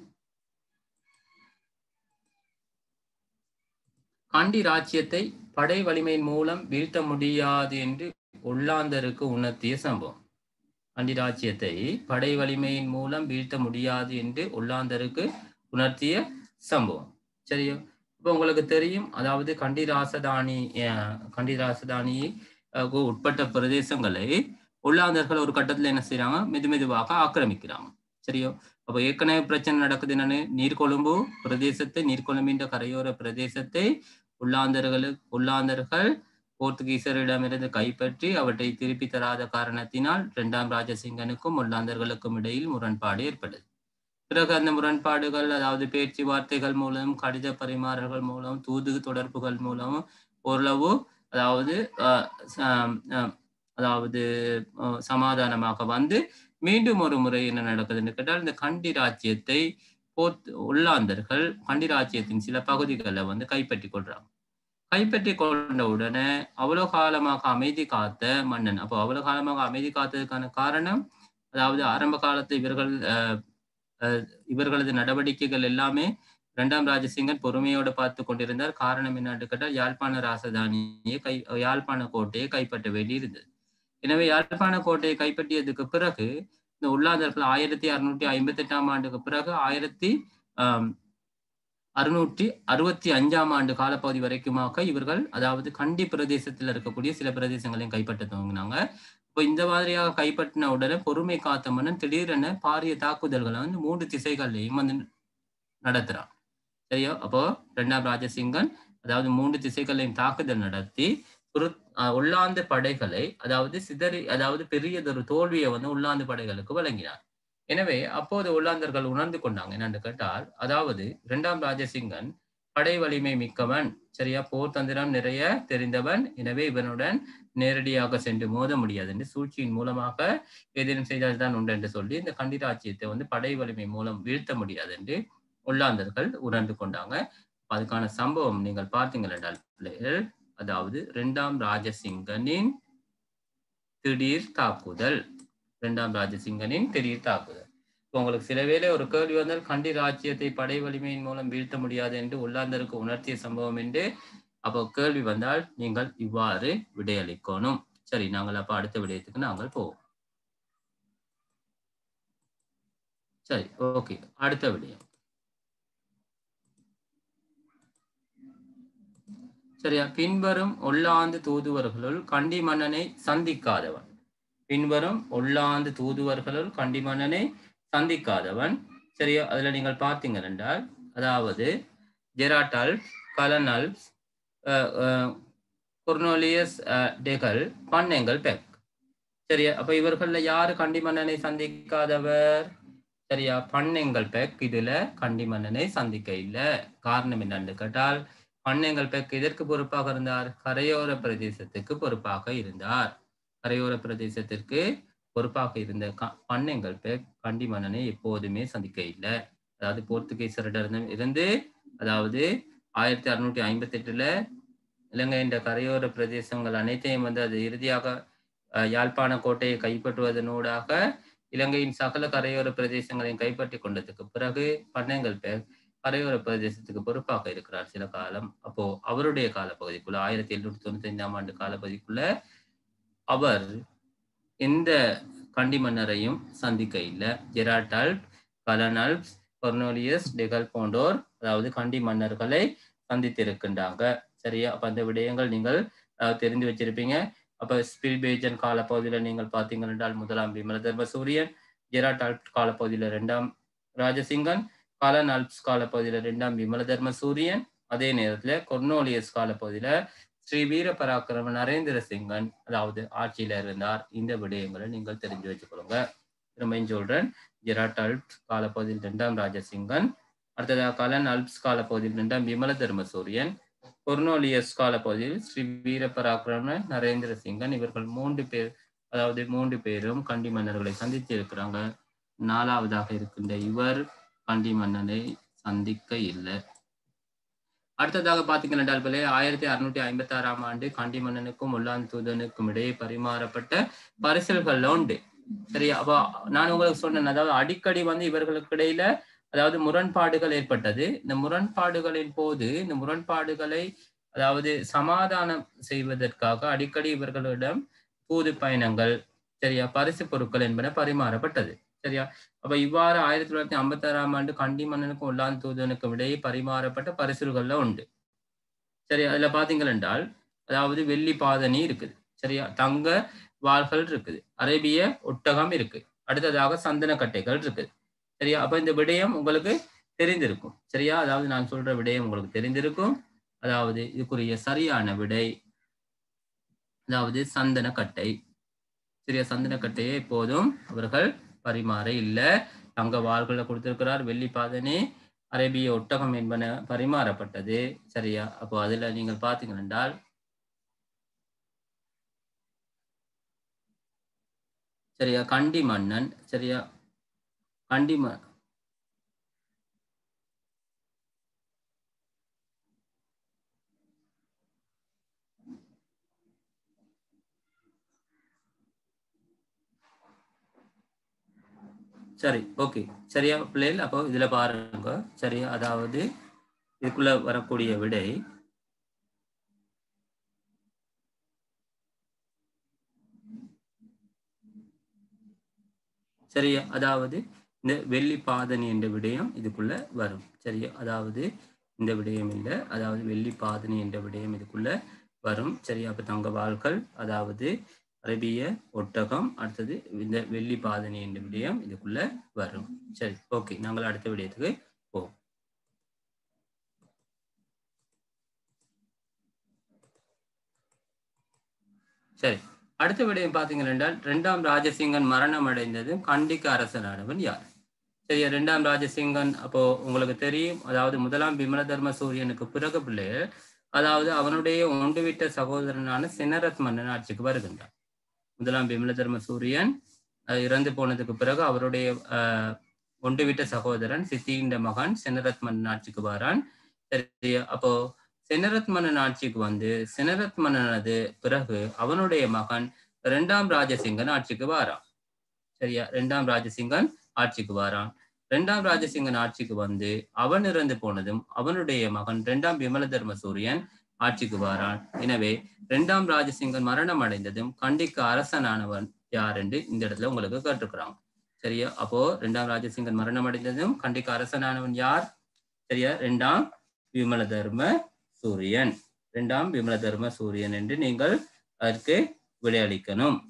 கண்டி ராஜ்யத்தை படை வலிமையின் மூலம் வீழ்த்த முடியாது என்று ஒல்லாந்தருக்கு உணர்த்திய சம்பவம் கண்டி ராஜ்யத்தை படை வலிமையின் மூலம் வீழ்த்த முடியாது என்று ஒல்லாந்தருக்கு உணர்த்திய சம்பவம் சரியா இப்போ உங்களுக்கு தெரியும் அதாவது கண்டி ராசதானி அஹ், கண்டி ராசதானி அஹ், கு உட்பட்ட பிரதேசங்களை ஒல்லாந்தர்கள் ஒரு கட்டத்துல என்ன செய்யறாங்க மெது மெதுவாக ஆக்கிரமிக்கிறாங்க சரியோ அப்போ ஏற்கனவே பிரச்சனை நடக்குது என்னன்னு நீர்கொழும்பு பிரதேசத்தை நீர்கொழும்பின்ற கரையோர பிரதேசத்தை உள்ளாந்தர்கள் உள்ளாந்தர்கள் போர்த்துகீசரிடமிருந்து கைப்பற்றி அவற்றை திருப்பி தராத காரணத்தினால் இரண்டாம் ராஜசிங்கனுக்கும் உள்ளாந்தர்களுக்கும் இடையில் முரண்பாடு ஏற்பட்டது பிறகு அந்த முரண்பாடுகள் அதாவது பேச்சுவார்த்தைகள் மூலம் கடித பரிமாறல்கள் மூலம் தூது தொடர்புகள் மூலம் ஓரளவு அதாவது அஹ், ச- அஹ், அதாவது அஹ், சமாதானமாக வந்து மீண்டும் ஒரு முறை என்ன நடக்குதுன்னு கேட்டால் இந்த கண்டி ராஜ்யத்தை போர்த் உள்ளாந்தர்கள் கண்டி ராஜ்யத்தின் சில பகுதிகளை வந்து கைப்பற்றி கொள்றாங்க கைப்பற்றி கொண்ட உடனே அவ்வளவு காலமாக அமைதி காத்த மன்னன் அப்போ அவ்வளவு காலமாக அமைதி காத்ததுக்கான காரணம் அதாவது ஆரம்ப காலத்து இவர்கள் அஹ், அஹ், இவர்களது நடவடிக்கைகள் எல்லாமே இரண்டாம் ராஜசிங்கன் பொறுமையோடு பார்த்து கொண்டிருந்தார் காரணம் என்னன்னு கேட்டால் யாழ்ப்பாண ராசதானியை கை யாழ்ப்பாண கோட்டையை கைப்பற்ற வேண்டியிருந்தது எனவே யாழ்ப்பாண கோட்டையை கைப்பற்றியதுக்கு பிறகு இந்த உள்ளாந்தர்கள் ஆயிரத்தி அறுநூற்றி ஐம்பத்தி எட்டாம் ஆண்டுக்கு பிறகு ஆயிரத்தி ஆம், அறுநூற்றி அறுபத்தி அஞ்சாம் ஆண்டு காலப்பகுதி வரைக்குமாக இவர்கள் அதாவது கண்டி பிரதேசத்தில் இருக்கக்கூடிய சில பிரதேசங்களையும் கைப்பற்ற துவங்கினாங்க இப்போ இந்த மாதிரியாக கைப்பற்றின உடனே பொறுமை காத்த மன்னன் திடீரென பாரிய தாக்குதல்களை வந்து மூன்று திசைகள்லையும் வந்து நடத்துறான் சரியா அப்போ இரண்டாம் ராஜசிங்கன் அதாவது மூன்று திசைகளையும் தாக்குதல் நடத்தி புரு அஹ், உள்ளாந்து படைகளை அதாவது சிதறி அதாவது பெரியதொரு தோல்வியை வந்து உள்ளாந்து படைகளுக்கு வழங்கினார் எனவே அப்போது உள்ளாந்தர்கள் உணர்ந்து கொண்டாங்க என்னன்னு கேட்டால் அதாவது இரண்டாம் ராஜசிங்கன் படை வலிமை மிக்கவன் சரியா போர் தந்திரம் நிறைய தெரிந்தவன் எனவே இவனுடன் நேரடியாக சென்று மோத முடியாது என்று சூழ்ச்சியின் மூலமாக ஏதேனும் செய்தால் தான் உண்டு என்று சொல்லி இந்த கண்டிராட்சியத்தை வந்து படை வலிமை மூலம் வீழ்த்த முடியாது என்று உள்ளாந்தர்கள் உணர்ந்து கொண்டாங்க அதுக்கான சம்பவம் நீங்கள் பார்த்தீங்கள் என்றால் பிள்ளைகள் அதாவது இரண்டாம் ராஜசிங்கனின் திடீர் தாக்குதல் இரண்டாம் ராஜசிங்கனின் திடீர் தாக்குதல் இப்போ உங்களுக்கு சில வேளை ஒரு கேள்வி வந்தால் கண்டி ராஜ்யத்தை படை வலிமையின் மூலம் வீழ்த்த முடியாது என்று உள்ளாந்தருக்கு உணர்த்திய சம்பவம் என்று அப்போ கேள்வி வந்தால் நீங்கள் இவ்வாறு விடையளிக்கணும் சரி நாங்கள் அப்ப அடுத்த விடயத்துக்கு நாங்கள் போவோம் சரி ஓகே அடுத்த விடயம் சரியா பின்வரும் ஒல்லாந்து தூதுவர்களுள் கண்டி மன்னனை சந்திக்காதவன் பின்வரும் ஒல்லாந்து தூதுவர்களுள் கண்டி மன்னனை சந்திக்காதவன் சரியா அதுல நீங்கள் பார்த்தீங்க என்றால் அதாவது ஜெராட்டல் கலனல் கொர்னோலியஸ் டெகல் பன்னெங்கல் பெக் சரியா அப்ப இவர்கள்ல யாரு கண்டி மன்னனை சந்திக்காதவர் சரியா பன்னெங்கல் பெக் இதுல கண்டி மன்னனை சந்திக்க இல்ல காரணம் என்னன்னு கேட்டால் பன்னெங்கல் பெக் இதற்கு பொறுப்பாக இருந்தார் கரையோர பிரதேசத்துக்கு பொறுப்பாக இருந்தார் கரையோர பிரதேசத்திற்கு பொறுப்பாக இருந்த க- பன்னெங்கல் பெக் கண்டி மன்னனை எப்போதுமே சந்திக்க இல்லை அதாவது போர்த்துகீசரிடம் இருந்து அதாவது ஆயிரத்தி அறுநூற்றி ஐம்பத்தி எட்டுல இலங்கை என்ற கரையோர பிரதேசங்கள் அனைத்தையும் வந்து அது இறுதியாக அஹ், யாழ்ப்பாண கோட்டையை கைப்பற்றுவதனூடாக இலங்கையின் சகல கரையோர பிரதேசங்களையும் கைப்பற்றி கொண்டதுக்கு பிறகு பன்னெங்கல் பேர் கரையோர பிரதேசத்துக்கு பொறுப்பாக இருக்கிறார் சில காலம் அப்போ அவருடைய காலப்பகுதிக்குள்ள ஆயிரத்தி எழுநூற்றி தொண்ணூத்தி ஐந்தாம் ஆண்டு காலப்பகுதிக்குள்ள அவர் எந்த கண்டி மன்னரையும் சந்திக்க இல்லை ஜெராட்டால் கலனல்ஸ் கொர்னோலியஸ் டெகல் போன்றோர் அதாவது கண்டி மன்னர்களை சந்தித்திருக்கின்றாங்க சரியா அப்ப அந்த விடயங்கள் நீங்கள் அஹ், தெரிந்து வச்சிருப்பீங்க அப்ப ஸ்பில்பேஜன் காலப்பகுதியில நீங்கள் பார்த்தீங்க என்றால் முதலாம் விமல தர்ம சூரியன் ஜெராட் ஆல்ப் காலப்பகுதியில இரண்டாம் ராஜசிங்கன் காலன் ஆல்ப்ஸ் காலப்பகுதியில இரண்டாம் விமல தர்ம சூரியன் அதே நேரத்துல கொர்னோலியஸ் காலப்பகுதியில ஸ்ரீ வீர பராக்கிரம நரேந்திர சிங்கன் அதாவது ஆட்சியில இருந்தார் இந்த விடயங்களை நீங்கள் தெரிஞ்சு வச்சுக்கொள்ளுங்க திரும்பியும் சொல்றேன் ஜெராட் ஆல்ப்ஸ் காலப்பகுதியில் இரண்டாம் ராஜசிங்கன் அடுத்ததாக கலன் அல்ப்ஸ் காலப்பகுதியில் இரண்டாம் விமல தர்ம சூரியன் கொர்னோலியஸ் காலப்பகுதியில் ஸ்ரீ வீர பராக்கிரம நரேந்திர சிங்கன் இவர்கள் மூன்று பேர் அதாவது மூன்று பேரும் கண்டி மன்னர்களை சந்தித்து இருக்கிறாங்க நாலாவதாக இருக்கின்ற இவர் கண்டி மன்னனை சந்திக்க இல்லை அடுத்ததாக பார்த்தீங்கன்னா பிள்ளை ஆயிரத்தி அறுநூற்றி ஐம்பத்தி ஆறாம் ஆண்டு கண்டி மன்னனுக்கும் உள்ளாந்து தூதனுக்கும் இடையே பரிமாறப்பட்ட பரிசல்கள்ல உண்டு சரியா அப்போ நான் உங்களுக்கு சொன்னேன் அதாவது அடிக்கடி வந்து இவர்களுக்கு இடையில அதாவது முரண்பாடுகள் ஏற்பட்டது இந்த முரண்பாடுகளின் போது இந்த முரண்பாடுகளை அதாவது சமாதானம் செய்வதற்காக அடிக்கடி இவர்களிடம் தூது பயணங்கள் சரியா பரிசு பொருட்கள் என்பன பரிமாறப்பட்டது சரியா அப்ப இவ்வாறு ஆயிரத்தி தொள்ளாயிரத்தி ஐம்பத்தி ஆறாம் ஆண்டு கண்டி மன்னனுக்கும் உள்ளாந்து தூதனுக்கும் இடையே பரிமாறப்பட்ட பரிசுகள்ல உண்டு சரி அதுல பாத்தீங்கள் என்றால் அதாவது வெள்ளி பாதணி இருக்குது சரியா தங்க வாள்கள் இருக்குது அரேபிய ஒட்டகம் இருக்கு அடுத்ததாக சந்தன கட்டைகள் இருக்குது சரியா அப்ப இந்த விடயம் உங்களுக்கு தெரிந்திருக்கும் சரியா அதாவது நான் சொல்ற விடயம் உங்களுக்கு தெரிந்திருக்கும் அதாவது இதுக்குரிய சரியான விடை அதாவது சந்தன கட்டை சரியா சந்தன கட்டையை எப்போதும் அவர்கள் பரிமாற இல்ல தங்க வாள்களை கொடுத்திருக்கிறார் வெள்ளி பாதனி அரேபிய ஒட்டகம் என்பன பரிமாறப்பட்டது சரியா அப்போ அதுல நீங்கள் பார்த்தீங்க என்றால் சரியா கண்டி மன்னன் சரியா கண்டி ம சரி ஓகே சரியா பிள்ளைகள் அப்போ இதுல பாருங்க சரியா அதாவது இதுக்குள்ள வரக்கூடிய விடை சரியா அதாவது இந்த வெள்ளி பாதனி என்ற விடயம் இதுக்குள்ள வரும் சரியா அதாவது இந்த விடயம் இல்லை அதாவது வெள்ளி பாதனி என்ற விடயம் இதுக்குள்ள வரும் சரியா அப்ப தங்க வாள்கள் அதாவது அரபிய ஒட்டகம் அடுத்தது இந்த வெள்ளி பாதனி என்ற விடயம் இதுக்குள்ள வரும் சரி ஓகே நாங்கள் அடுத்த விடயத்துக்கு போவோம் சரி அடுத்த விடயம் பார்த்தீங்கன்னா என்றால் இரண்டாம் ராஜசிங்கன் மரணம் அடைந்தது கண்டிக்கு அரசனானவன் யார் சரியா இரண்டாம் ராஜசிங்கன் அப்போ உங்களுக்கு தெரியும் அதாவது முதலாம் விமல தர்ம சூரியனுக்கு பிறகு பிள்ளைகள் அதாவது அவனுடைய ஒன்றுவிட்ட சகோதரனான சினரத் மன்னன் ஆட்சிக்கு வருகின்றான் முதலாம் விமல தர்ம சூரியன் அஹ், இறந்து போனதுக்கு பிறகு அவருடைய அஹ், ஒன்றுவிட்ட சகோதரன் சித்தியின் மகன் சினரத் மன்னன் ஆட்சிக்கு வரான் சரியா அப்போ செனரத் மன்னன் ஆட்சிக்கு வந்து செனரத் மன்னனது பிறகு அவனுடைய மகன் இரண்டாம் ராஜசிங்கன் ஆட்சிக்கு வாரான் சரியா இரண்டாம் ராஜசிங்கன் ஆட்சிக்கு வாரான் இரண்டாம் ராஜசிங்கன் ஆட்சிக்கு வந்து அவன் இறந்து போனதும் அவனுடைய மகன் இரண்டாம் விமல தர்ம சூரியன் ஆட்சிக்கு வாரான் எனவே இரண்டாம் ராஜசிங்கன் மரணம் அடைந்ததும் கண்டிக்கு அரசனானவன் யார் என்று இந்த இடத்துல உங்களுக்கு கேட்டிருக்கிறாங்க சரியா அப்போ இரண்டாம் ராஜசிங்கன் மரணம் அடைந்ததும் கண்டிக்கு அரசனானவன் யார் சரியா இரண்டாம் விமல தர்ம சூரியன் இரண்டாம் விமல தர்ம சூரியன் என்று நீங்கள் அதற்கு விடையளிக்கணும்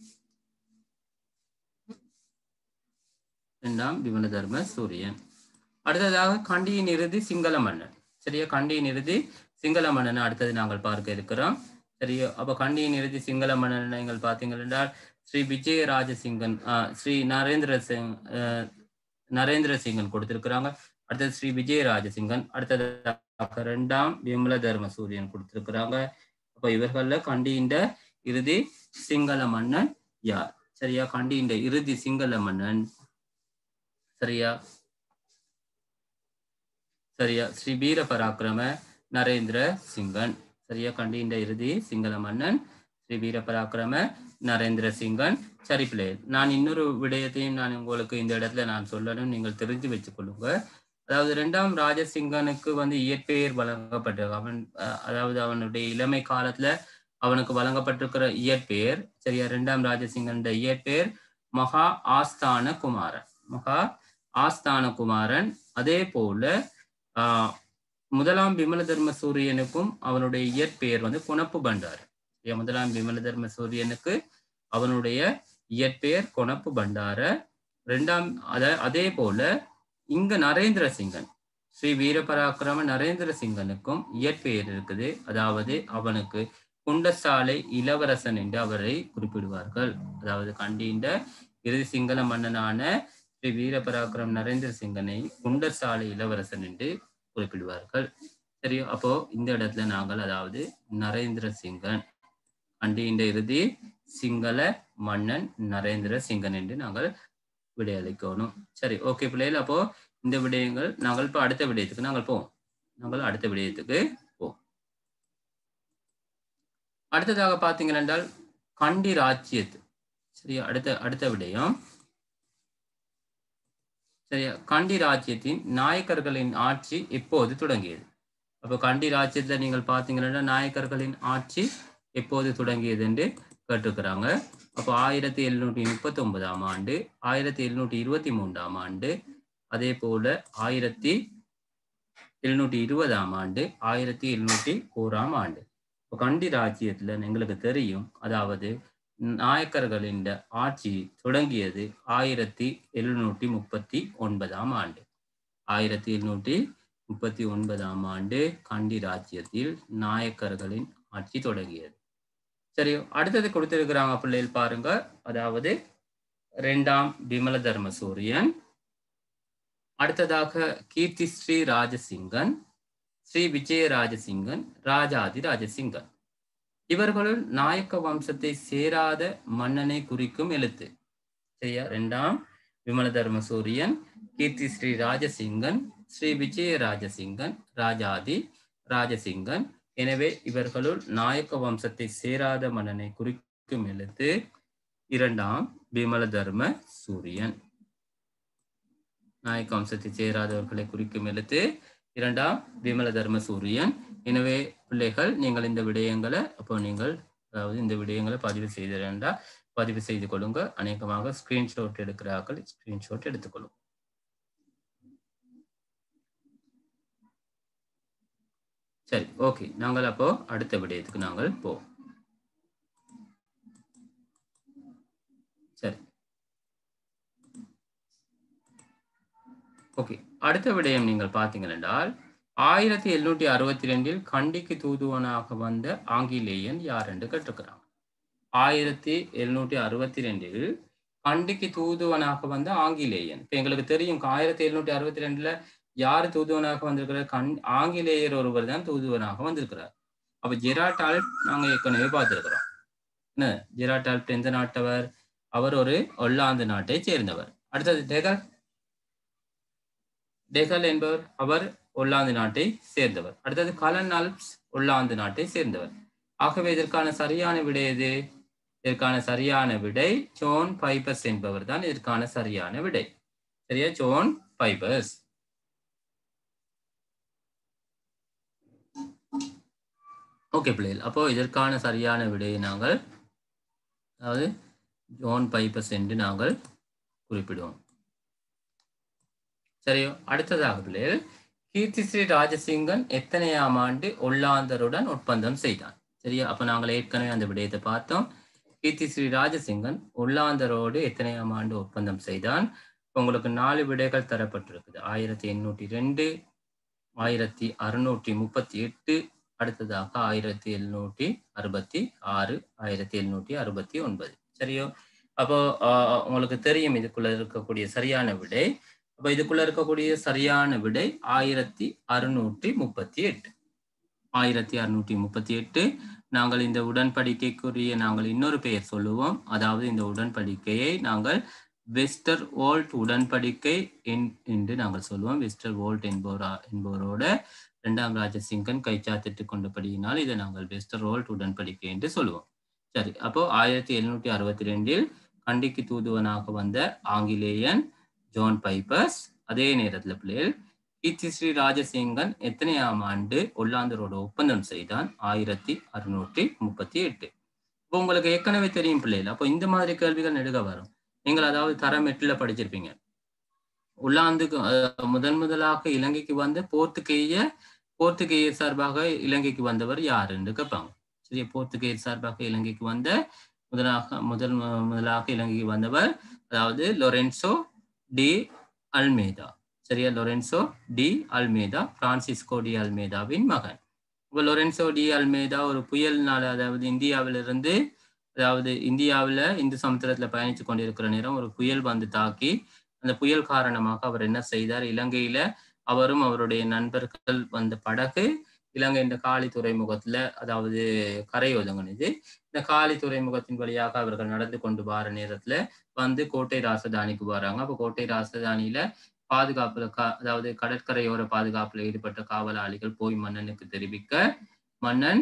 இரண்டாம் விமல தர்ம சூரியன் அடுத்ததாக கண்டியின் இறுதி சிங்கள மன்னன் சரியா கண்டியின் இறுதி சிங்கள மன்னன் அடுத்தது நாங்கள் பார்க்க இருக்கிறோம் சரியா அப்ப கண்டியின் இறுதி சிங்கள மன்னன் நீங்கள் பார்த்தீங்கள் என்றால் ஸ்ரீ விஜய ராஜசிங்கன் ஆஹ், ஸ்ரீ நரேந்திர சிங் ஆஹ், நரேந்திர சிங்கன் கொடுத்திருக்கிறாங்க அடுத்தது ஸ்ரீ விஜய ராஜசிங்கன் அடுத்தது இரண்டாம் விமல தர்ம சூரியன் கொடுத்திருக்கிறாங்க அப்ப இவர்கள்ல கண்டியின் இறுதி சிங்கள மன்னன் யார் சரியா கண்டியின் இறுதி சிங்கள மன்னன் சரியா சரியா ஸ்ரீ வீர பராக்கிரம நரேந்திர சிங்கன் சரியா கண்டியின் இறுதி சிங்கள மன்னன் ஸ்ரீ வீர பராக்கிரம நரேந்திர சிங்கன் சரி பிள்ளை நான் இன்னொரு விடயத்தையும் நான் உங்களுக்கு இந்த இடத்துல நான் சொல்லணும் நீங்கள் தெரிஞ்சு வச்சுக்கொள்ளுங்க அதாவது இரண்டாம் ராஜசிங்கனுக்கு வந்து இயற்பெயர் வழங்கப்பட்டது அவன் அஹ், அதாவது அவனுடைய இளமை காலத்துல அவனுக்கு வழங்கப்பட்டிருக்கிற இயற்பெயர் சரியா இரண்டாம் ராஜசிங்கன் இயற்பெயர் மகா ஆஸ்தான குமாரன் மகா ஆஸ்தான குமாரன் அதே போல ஆஹ் முதலாம் விமல தர்ம சூரியனுக்கும் அவனுடைய இயற்பெயர் வந்து குணப்பு பண்டார் சரியா? முதலாம் விமல தர்ம சூரியனுக்கு அவனுடைய இயற்பெயர் கொணப்பு பண்டார இரண்டாம் அத அதே போல இங்க நரேந்திர சிங்கன் ஸ்ரீ வீரபராக்கிரம நரேந்திர சிங்கனுக்கும் இயற்பெயர் இருக்குது அதாவது அவனுக்கு குண்டசாலை இளவரசன் என்று அவரை குறிப்பிடுவார்கள் அதாவது கண்டின்ற இறுதி சிங்கள மன்னனான ஸ்ரீ வீரபராக்கிரம் நரேந்திர சிங்கனை குண்டசாலை இளவரசன் என்று குறிப்பிடுவார்கள் சரி அப்போ இந்த இடத்துல நாங்கள் அதாவது நரேந்திர சிங்கன் கண்டின்ற இறுதி சிங்கள மன்னன் நரேந்திர சிங்கன் என்று நாங்கள் விடையளிக்கணும் சரி ஓகே பிள்ளைகள் அப்போ இந்த விடயங்கள் நாங்கள் இப்போ அடுத்த விடயத்துக்கு நாங்கள் போவோம் நாங்கள் அடுத்த விடயத்துக்கு போவோம் அடுத்ததாக பார்த்தீங்கன்னா என்றால் கண்டி ராஜ்யத்து சரியா அடுத்த அடுத்த விடயம் சரியா கண்டி ராஜ்யத்தின் நாயக்கர்களின் ஆட்சி எப்போது தொடங்கியது அப்போ கண்டி ராஜ்யத்துல நீங்கள் பார்த்தீங்கன்னா நாயக்கர்களின் ஆட்சி எப்போது தொடங்கியது என்று கேட்டிருக்கிறாங்க அப்போ ஆயிரத்தி எழுநூற்றி முப்பத்தி ஒன்பதாம் ஆண்டு ஆயிரத்தி எழுநூற்றி இருபத்தி மூன்றாம் ஆண்டு அதே போல ஆயிரத்தி எழுநூற்றி இருபதாம் ஆண்டு ஆயிரத்தி எழுநூற்றி ஓராம் ஆண்டு இப்போ கண்டி ராஜ்யத்துல எங்களுக்கு தெரியும் அதாவது நாயக்கர்களின் ஆட்சி தொடங்கியது ஆயிரத்தி எழுநூற்றி முப்பத்தி ஒன்பதாம் ஆண்டு ஆயிரத்தி எழுநூற்றி முப்பத்தி ஒன்பதாம் ஆண்டு கண்டி ராஜ்யத்தில் நாயக்கர்களின் ஆட்சி தொடங்கியது சரி அடுத்தது கொடுத்திருக்கிறாங்க பிள்ளைகள் பாருங்க அதாவது இரண்டாம் விமல தர்ம சூரியன் அடுத்ததாக கீர்த்தி ஸ்ரீ ராஜசிங்கன் ஸ்ரீ விஜய ராஜசிங்கன் ராஜாதி ராஜசிங்கன் இவர்களுள் நாயக்க வம்சத்தை சேராத மன்னனை குறிக்கும் எழுத்து சரியா இரண்டாம் விமல தர்ம சூரியன் கீர்த்தி ஸ்ரீ ராஜசிங்கன் ஸ்ரீ விஜய ராஜசிங்கன் ராஜாதி ராஜசிங்கன் எனவே இவர்களுள் நாயக்க வம்சத்தை சேராத மன்னனை குறிக்கும் எழுத்து இரண்டாம் விமல தர்ம சூரியன் நாயக்க வம்சத்தை சேராதவர்களை குறிக்கும் எழுத்து இரண்டாம் விமல தர்ம சூரியன் எனவே பிள்ளைகள் நீங்கள் இந்த விடயங்களை அப்போ நீங்கள் அதாவது இந்த விடயங்களை பதிவு செய்திருந்தா பதிவு செய்து கொள்ளுங்க அநேகமாக ஸ்கிரீன்ஷாட் எடுக்கிறார்கள் ஸ்கிரீன்ஷாட் எடுத்துக்கொள்ளும் சரி ஓகே நாங்கள் அப்போ அடுத்த விடயத்துக்கு நாங்கள் போவோம் சரி ஓகே அடுத்த விடயம் நீங்கள் பார்த்தீங்கள் என்றால் ஆயிரத்தி எழுநூற்றி அறுபத்தி ரெண்டில் கண்டிக்கு தூதுவனாக வந்த ஆங்கிலேயன் யார் என்று கேட்டிருக்கிறாங்க ஆயிரத்தி எழுநூற்றி அறுபத்தி ரெண்டில் கண்டிக்கு தூதுவனாக வந்த ஆங்கிலேயன் இப்ப எங்களுக்கு தெரியும் ஆயிரத்தி எழுநூற்றி அறுபத்தி ரெண்டுல யார் தூதுவனாக வந்திருக்கிறார் கண் ஆங்கிலேயர் ஒருவர் தான் தூதுவனாக வந்திருக்கிறார் அப்ப ஜெராட் ஆல்ப் நாங்க ஏற்கனவே பார்த்திருக்கிறோம் என்ன ஜெராட் ஆல்ப் எந்த நாட்டவர் அவர் ஒரு ஒல்லாந்து நாட்டை சேர்ந்தவர் அடுத்தது டெகல் டெகல் என்பவர் அவர் ஒல்லாந்து நாட்டை சேர்ந்தவர் அடுத்தது கலன் ஆல்ப்ஸ் ஒல்லாந்து நாட்டை சேர்ந்தவர் ஆகவே இதற்கான சரியான விடை எது இதற்கான சரியான விடை ஜோன் பைபர்ஸ் என்பவர் தான் இதற்கான சரியான விடை சரியா ஜோன் பைபர்ஸ் ஓகே பிள்ளைகள் அப்போ இதற்கான சரியான விடையை நாங்கள் அதாவது ஜோன் பைபர்ஸ் என்று நாங்கள் குறிப்பிடுவோம் சரியோ அடுத்ததாக பிள்ளைகள் கீர்த்திஸ்ரீ ராஜசிங்கன் எத்தனையாம் ஆண்டு ஒல்லாந்தருடன் ஒப்பந்தம் செய்தான் சரியா அப்ப நாங்கள் ஏற்கனவே அந்த விடயத்தை பார்த்தோம் கீர்த்திஸ்ரீ ராஜசிங்கன் ஒல்லாந்தரோடு எத்தனையாம் ஆண்டு ஒப்பந்தம் செய்தான் உங்களுக்கு நாலு விடைகள் தரப்பட்டிருக்குது ஆயிரத்தி எண்ணூற்றி ரெண்டு ஆயிரத்தி அறுநூற்றி முப்பத்தி எட்டு அடுத்ததாக ஆயிரத்தி எழுநூற்றி அறுபத்தி ஆறு ஆயிரத்தி எழுநூற்றி அறுபத்தி ஒன்பது சரியோ அப்போ ஆஹ், உங்களுக்கு தெரியும் இதுக்குள்ள இருக்கக்கூடிய சரியான விடை அப்ப இதுக்குள்ள இருக்கக்கூடிய சரியான விடை ஆயிரத்தி அறுநூற்றி முப்பத்தி எட்டு ஆயிரத்தி அறுநூற்றி முப்பத்தி எட்டு நாங்கள் இந்த உடன்படிக்கைக்குரிய நாங்கள் இன்னொரு பெயர் சொல்லுவோம் அதாவது இந்த உடன்படிக்கையை நாங்கள் வெஸ்டர் வோல்ட் உடன்படிக்கை என்- என்று நாங்கள் சொல்லுவோம் வெஸ்டர் வோல்ட் என்பவரா என்பவரோட இரண்டாம் ராஜசிங்கன் கைச்சாத்திட்டு கொண்டபடியினால் இதை நாங்கள் வெஸ்டர் வோல்ட் உடன்படிக்கை என்று சொல்லுவோம் சரி அப்போ ஆயிரத்தி எழுநூற்றி அறுபத்தி ரெண்டில் கண்டிக்கு தூதுவனாக வந்த ஆங்கிலேயன் ஜான் பைப்பர்ஸ் அதே நேரத்துல பிள்ளைகள் கீர்த்தி ஸ்ரீ ராஜசிங்கன் எத்தனையாம் ஆண்டு ஒல்லாந்தரோட ஒப்பந்தம் செய்தான் ஆயிரத்தி அறுநூற்றி முப்பத்தி எட்டு இப்போ உங்களுக்கு ஏற்கனவே தெரியும் பிள்ளைகள் அப்போ இந்த மாதிரி கேள்விகள் நெடுக வரும் நீங்கள் அதாவது தரம் எட்டுல படிச்சிருப்பீங்க உள்ளாந்துக்கு அஹ், முதன் முதலாக இலங்கைக்கு வந்த போர்த்துகேய போர்த்துகேயர் சார்பாக இலங்கைக்கு வந்தவர் யார் என்று கேட்பாங்க சரியா போர்த்துகேயர் சார்பாக இலங்கைக்கு வந்த முதலாக முதல் மு- முதலாக இலங்கைக்கு வந்தவர் அதாவது லொரென்சோ டி அல்மேதா சரியா Lorenzo de Almeida Francisco de அல்மேதாவின் மகன் இப்போ லொரென்சோ டி அல்மேதா ஒரு புயல்னால அதாவது இந்தியாவிலிருந்து அதாவது இந்தியாவில் இந்து சமுத்திரத்துல பயணித்து கொண்டிருக்கிற நேரம் ஒரு புயல் வந்து தாக்கி அந்த புயல் காரணமாக அவர் என்ன செய்தார் இலங்கையில அவரும் அவருடைய நண்பர்கள் வந்த படகு இலங்கை இந்த காலி துறைமுகத்துல அதாவது கரை ஒதுங்கினது இந்த காலி துறைமுகத்தின் வழியாக அவர்கள் நடந்து கொண்டு வர நேரத்துல வந்து கோட்டை ராசதானிக்கு வராங்க அப்ப கோட்டை ராசதானியில பாதுகாப்புல கா- அதாவது கடற்கரையோர பாதுகாப்புல ஈடுபட்ட காவலாளிகள் போய் மன்னனுக்கு தெரிவிக்க மன்னன்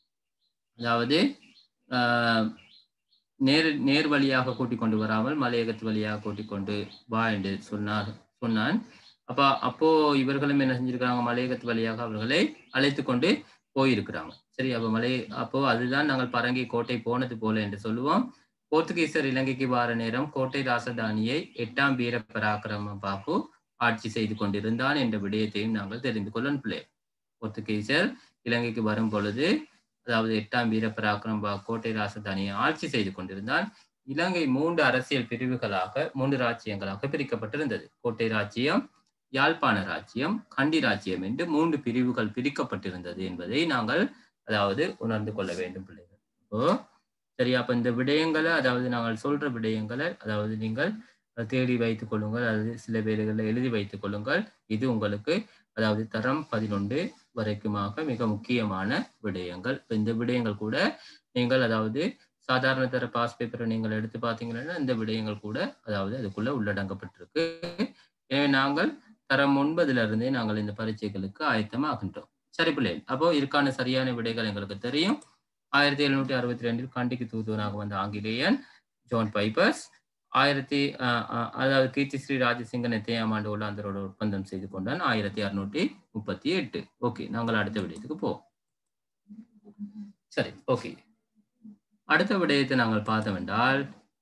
அதாவது ஆஹ், நேர் நேர் வழியாக கூட்டிக் கொண்டு வராமல் மலையகத்து வழியாக கூட்டிக் கொண்டு வா என்று சொன்னார் சொன்னான் அப்ப அப்போ இவர்களும் என்ன செஞ்சிருக்கிறாங்க மலையகத்து வழியாக அவர்களை அழைத்து கொண்டு போயிருக்கிறாங்க சரி அப்ப மலை அப்போ அதுதான் நாங்கள் பரங்கி கோட்டை போனது போல என்று சொல்லுவோம் போர்த்துகீசர் இலங்கைக்கு வார நேரம் கோட்டை ராசதானியை எட்டாம் வீர பராக்கிரம பாபு ஆட்சி செய்து கொண்டிருந்தான் என்ற விடயத்தையும் நாங்கள் தெரிந்து கொள்ளணும் பிள்ளை போர்த்துகீசர் இலங்கைக்கு வரும் பொழுது அதாவது எட்டாம் வீர பராக்கிரம பாபு கோட்டை ராசதானியை ஆட்சி செய்து கொண்டிருந்தான் இலங்கை மூன்று அரசியல் பிரிவுகளாக மூன்று ராஜ்யங்களாக பிரிக்கப்பட்டிருந்தது கோட்டை ராஜ்யம் யாழ்ப்பாண ராஜ்யம் கண்டி ராஜ்யம் என்று மூன்று பிரிவுகள் பிரிக்கப்பட்டிருந்தது என்பதை நாங்கள் அதாவது உணர்ந்து கொள்ள வேண்டும் பிள்ளைகள் இப்போ சரி அப்ப இந்த விடயங்களை அதாவது நாங்கள் சொல்ற விடயங்களை அதாவது நீங்கள் தேடி வைத்துக் கொள்ளுங்கள் அல்லது சில பேர்களை எழுதி வைத்துக் கொள்ளுங்கள் இது உங்களுக்கு அதாவது தரம் பதினொன்று வரைக்குமாக மிக முக்கியமான விடயங்கள் இப்ப இந்த விடயங்கள் கூட நீங்கள் அதாவது சாதாரண தர பாஸ் பேப்பரை நீங்கள் எடுத்து பார்த்தீங்கன்னா இந்த விடயங்கள் கூட அதாவது அதுக்குள்ள உள்ளடங்கப்பட்டிருக்கு எனவே நாங்கள் தரம் ஒன்பதுல இருந்தே நாங்கள் இந்த பரீட்சைகளுக்கு ஆயத்தமாகின்றோம் சரி பிள்ளைகள் அப்போ இதற்கான சரியான விடைகள் எங்களுக்கு தெரியும் ஆயிரத்தி எழுநூற்றி அறுபத்தி ரெண்டில் கண்டிக்கு தூதுவனாக வந்த ஆங்கிலேயன் ஜான் பைப்பர்ஸ் ஆயிரத்தி ஆஹ் ஆஹ் அதாவது கீர்த்தி ஸ்ரீ ராஜசிங்கன் எத்தையாம் ஆண்டு ஒல்லாந்தரோட ஒப்பந்தம் செய்து கொண்டான் ஆயிரத்தி அறுநூற்றி முப்பத்தி எட்டு ஓகே நாங்கள் அடுத்த விடயத்துக்கு போவோம் சரி ஓகே அடுத்த விடயத்தை நாங்கள் பார்த்தோம் என்றால்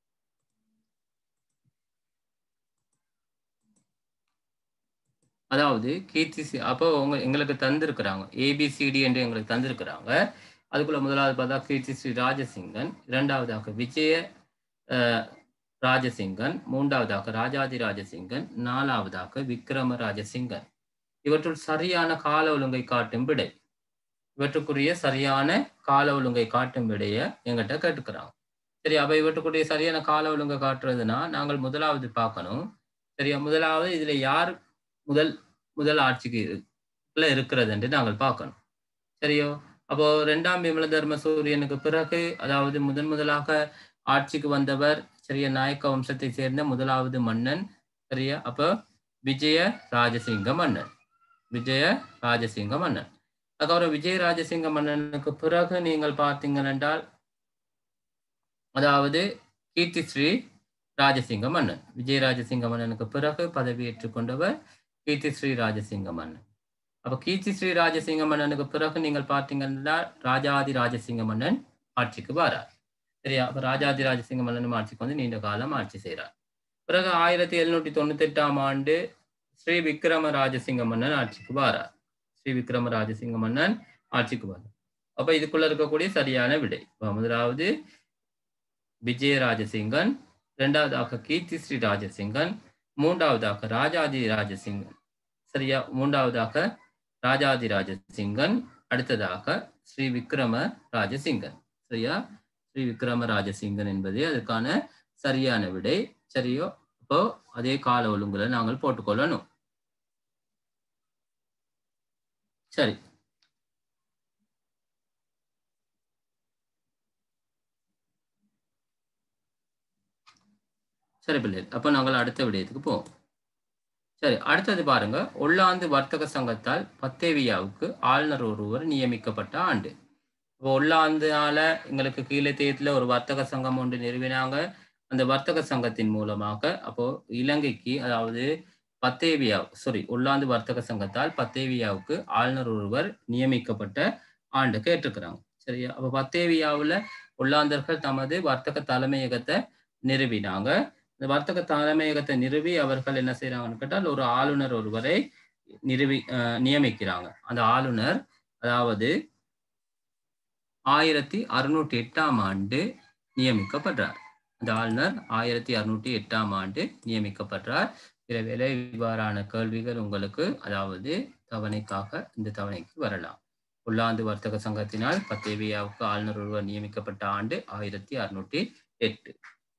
அதாவது கீர்த்தி சி- அப்போ உங்க எங்களுக்கு தந்திருக்கிறாங்க ஏபிசிடி என்று எங்களுக்கு தந்திருக்கிறாங்க அதுக்குள்ள முதலாவது பார்த்தா கீர்த்தி ஸ்ரீ ராஜசிங்கன் இரண்டாவதாக விஜய அஹ், ராஜசிங்கன் மூன்றாவதாக ராஜாதி ராஜசிங்கன் நாலாவதாக விக்ரம ராஜசிங்கன் இவற்றுள் சரியான கால ஒழுங்கை காட்டும் விடை இவற்றுக்குரிய சரியான கால ஒழுங்கை காட்டும் விடைய எங்கிட்ட கேட்டுக்கிறாங்க சரி அப்ப இவற்றுக்குரிய சரியான கால ஒழுங்கை காட்டுறதுன்னா நாங்கள் முதலாவது பார்க்கணும் சரியா முதலாவது இதுல யார் முதல் முதல் ஆட்சிக்கு இரு- இருக்கிறது என்று நாங்கள் பார்க்கணும் சரியோ அப்போ ரெண்டாம் விமல தர்ம சூரியனுக்கு பிறகு அதாவது முதன் முதலாக ஆட்சிக்கு வந்தவர் சரியா நாயக்க வம்சத்தை சேர்ந்த முதலாவது மன்னன் சரியா அப்போ விஜய ராஜசிங்க மன்னன் விஜய ராஜசிங்க மன்னன் அதுக்கப்புறம் விஜய ராஜசிங்க மன்னனுக்கு பிறகு நீங்கள் பார்த்தீங்க என்றால் அதாவது கீர்த்தி ஸ்ரீ ராஜசிங்க மன்னன் விஜய ராஜசிங்க மன்னனுக்கு பிறகு பதவியேற்றுக் கொண்டவர் கீர்த்தி ஸ்ரீ ராஜசிங்க மன்னன் அப்ப கீர்த்தி ஸ்ரீ ராஜசிங்க மன்னனுக்கு பிறகு நீங்கள் பார்த்தீங்கன்னா ராஜாதி ராஜசிங்க மன்னன் ஆட்சிக்கு வரார் சரியா அப்ப ராஜாதி ராஜசிங்க மன்னனும் ஆட்சிக்கு வந்து நீண்ட காலம் ஆட்சி செய்கிறார் பிறகு ஆயிரத்தி எழுநூற்றி தொண்ணூத்தி எட்டாம் ஆண்டு ஸ்ரீ விக்ரம ராஜசிங்க மன்னன் ஆட்சிக்கு வாரார் ஸ்ரீ விக்ரம ராஜசிங்க மன்னன் ஆட்சிக்கு வரார் அப்ப இதுக்குள்ள இருக்கக்கூடிய சரியான விடை இப்ப முதலாவது விஜய ராஜசிங்கன் இரண்டாவதாக கீர்த்தி ஸ்ரீ ராஜசிங்கன் மூன்றாவதாக ராஜாதி ராஜசிங்கன் சரியா மூன்றாவதாக ராஜாதி ராஜசிங்கன் அடுத்ததாக ஸ்ரீ விக்ரம ராஜசிங்கன் சரியா ஸ்ரீ விக்ரம ராஜசிங்கன் என்பதே அதுக்கான சரியான விடை சரியோ அப்போ அதே கால ஒழுங்குல நாங்கள் போட்டுக்கொள்ளணும் சரி சரி பிள்ளை அப்ப நாங்கள் அடுத்த விடயத்துக்கு போவோம் சரி அடுத்தது பாருங்க ஒல்லாந்து வர்த்தக சங்கத்தால் பத்தேவியாவுக்கு ஆளுநர் ஒருவர் நியமிக்கப்பட்ட ஆண்டு இப்போ ஒல்லாந்துனால எங்களுக்கு கீழே தேயத்துல ஒரு வர்த்தக சங்கம் ஒன்று நிறுவினாங்க அந்த வர்த்தக சங்கத்தின் மூலமாக அப்போ இலங்கைக்கு அதாவது பத்தேவியா சாரி ஒல்லாந்து வர்த்தக சங்கத்தால் பத்தேவியாவுக்கு ஆளுநர் ஒருவர் நியமிக்கப்பட்ட ஆண்டு கேட்டிருக்கிறாங்க சரியா அப்போ பத்தேவியாவுல ஒல்லாந்தர்கள் தமது வர்த்தக தலைமையகத்தை நிறுவினாங்க இந்த வர்த்தக தலைமையகத்தை நிறுவி அவர்கள் என்ன செய்யறாங்கன்னு கேட்டால் ஒரு ஆளுநர் ஒருவரை நிறுவி அஹ், நியமிக்கிறாங்க அந்த ஆளுநர் அதாவது ஆயிரத்தி அறுநூற்றி எட்டாம் ஆண்டு நியமிக்கப்படுறார் அந்த ஆளுநர் ஆயிரத்தி அறுநூற்றி எட்டாம் ஆண்டு நியமிக்கப்படுறார் பிறவேளை இவ்வாறான கேள்விகள் உங்களுக்கு அதாவது தவணைக்காக இந்த தவணைக்கு வரலாம் உள்ளாந்து வர்த்தக சங்கத்தினால் பத்தேவியாவுக்கு ஆளுநர் ஒருவர் நியமிக்கப்பட்ட ஆண்டு ஆயிரத்தி அறுநூற்றி எட்டு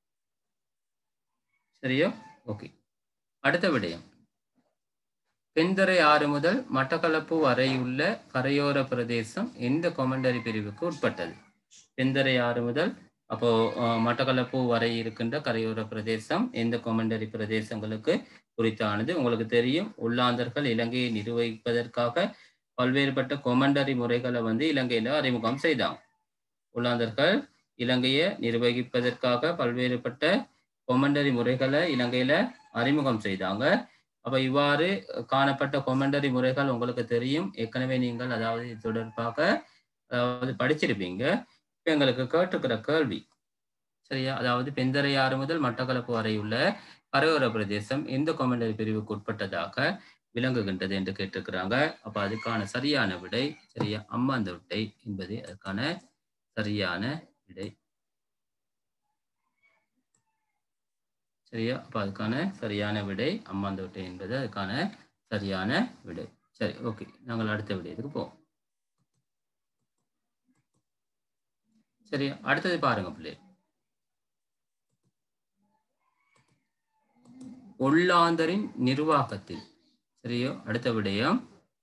சரியோ ஓகே அடுத்த விடயம் பெண்தரை ஆறு முதல் மட்டக்களப்பு வரையுள்ள கரையோர பிரதேசம் எந்த கொமண்டரி பிரிவுக்கு உட்பட்டது பெண்தரை ஆறு முதல் அப்போ அஹ், மட்டக்களப்பு வரை இருக்கின்ற கரையோர பிரதேசம் எந்த கொமண்டரி பிரதேசங்களுக்கு குறித்தானது உங்களுக்கு தெரியும் உள்ளாந்தர்கள் இலங்கையை நிர்வகிப்பதற்காக பல்வேறுபட்ட கொமண்டரி முறைகளை வந்து இலங்கையில அறிமுகம் செய்தாங்க உள்ளாந்தர்கள் இலங்கையை நிர்வகிப்பதற்காக பல்வேறுபட்ட கொமண்டரி முறைகளை இலங்கையில அறிமுகம் செய்தாங்க அப்ப இவ்வாறு காணப்பட்ட கொமண்டரி முறைகள் உங்களுக்கு தெரியும் ஏற்கனவே நீங்கள் அதாவது இது தொடர்பாக அதாவது படிச்சிருப்பீங்க இப்ப எங்களுக்கு கேட்டுக்கிற கேள்வி சரியா அதாவது பெந்தரையாறு முதல் மட்டக்களப்பு வரை உள்ள கரையோர பிரதேசம் எந்த கொமண்டரி பிரிவுக்கு உட்பட்டதாக விளங்குகின்றது என்று கேட்டிருக்கிறாங்க அப்ப அதுக்கான சரியான விடை சரியா அம்மாந்த விடை என்பது அதுக்கான சரியான விடை சரியா அப்ப அதுக்கான சரியான விடை அம்மாந்த விடை என்பது அதுக்கான சரியான விடை சரி ஓகே நாங்கள் அடுத்த விடயத்துக்கு போவோம் சரி அடுத்தது பாருங்க பிள்ளை ஒல்லாந்தரின் நிர்வாகத்தில் சரியோ அடுத்த விடயம்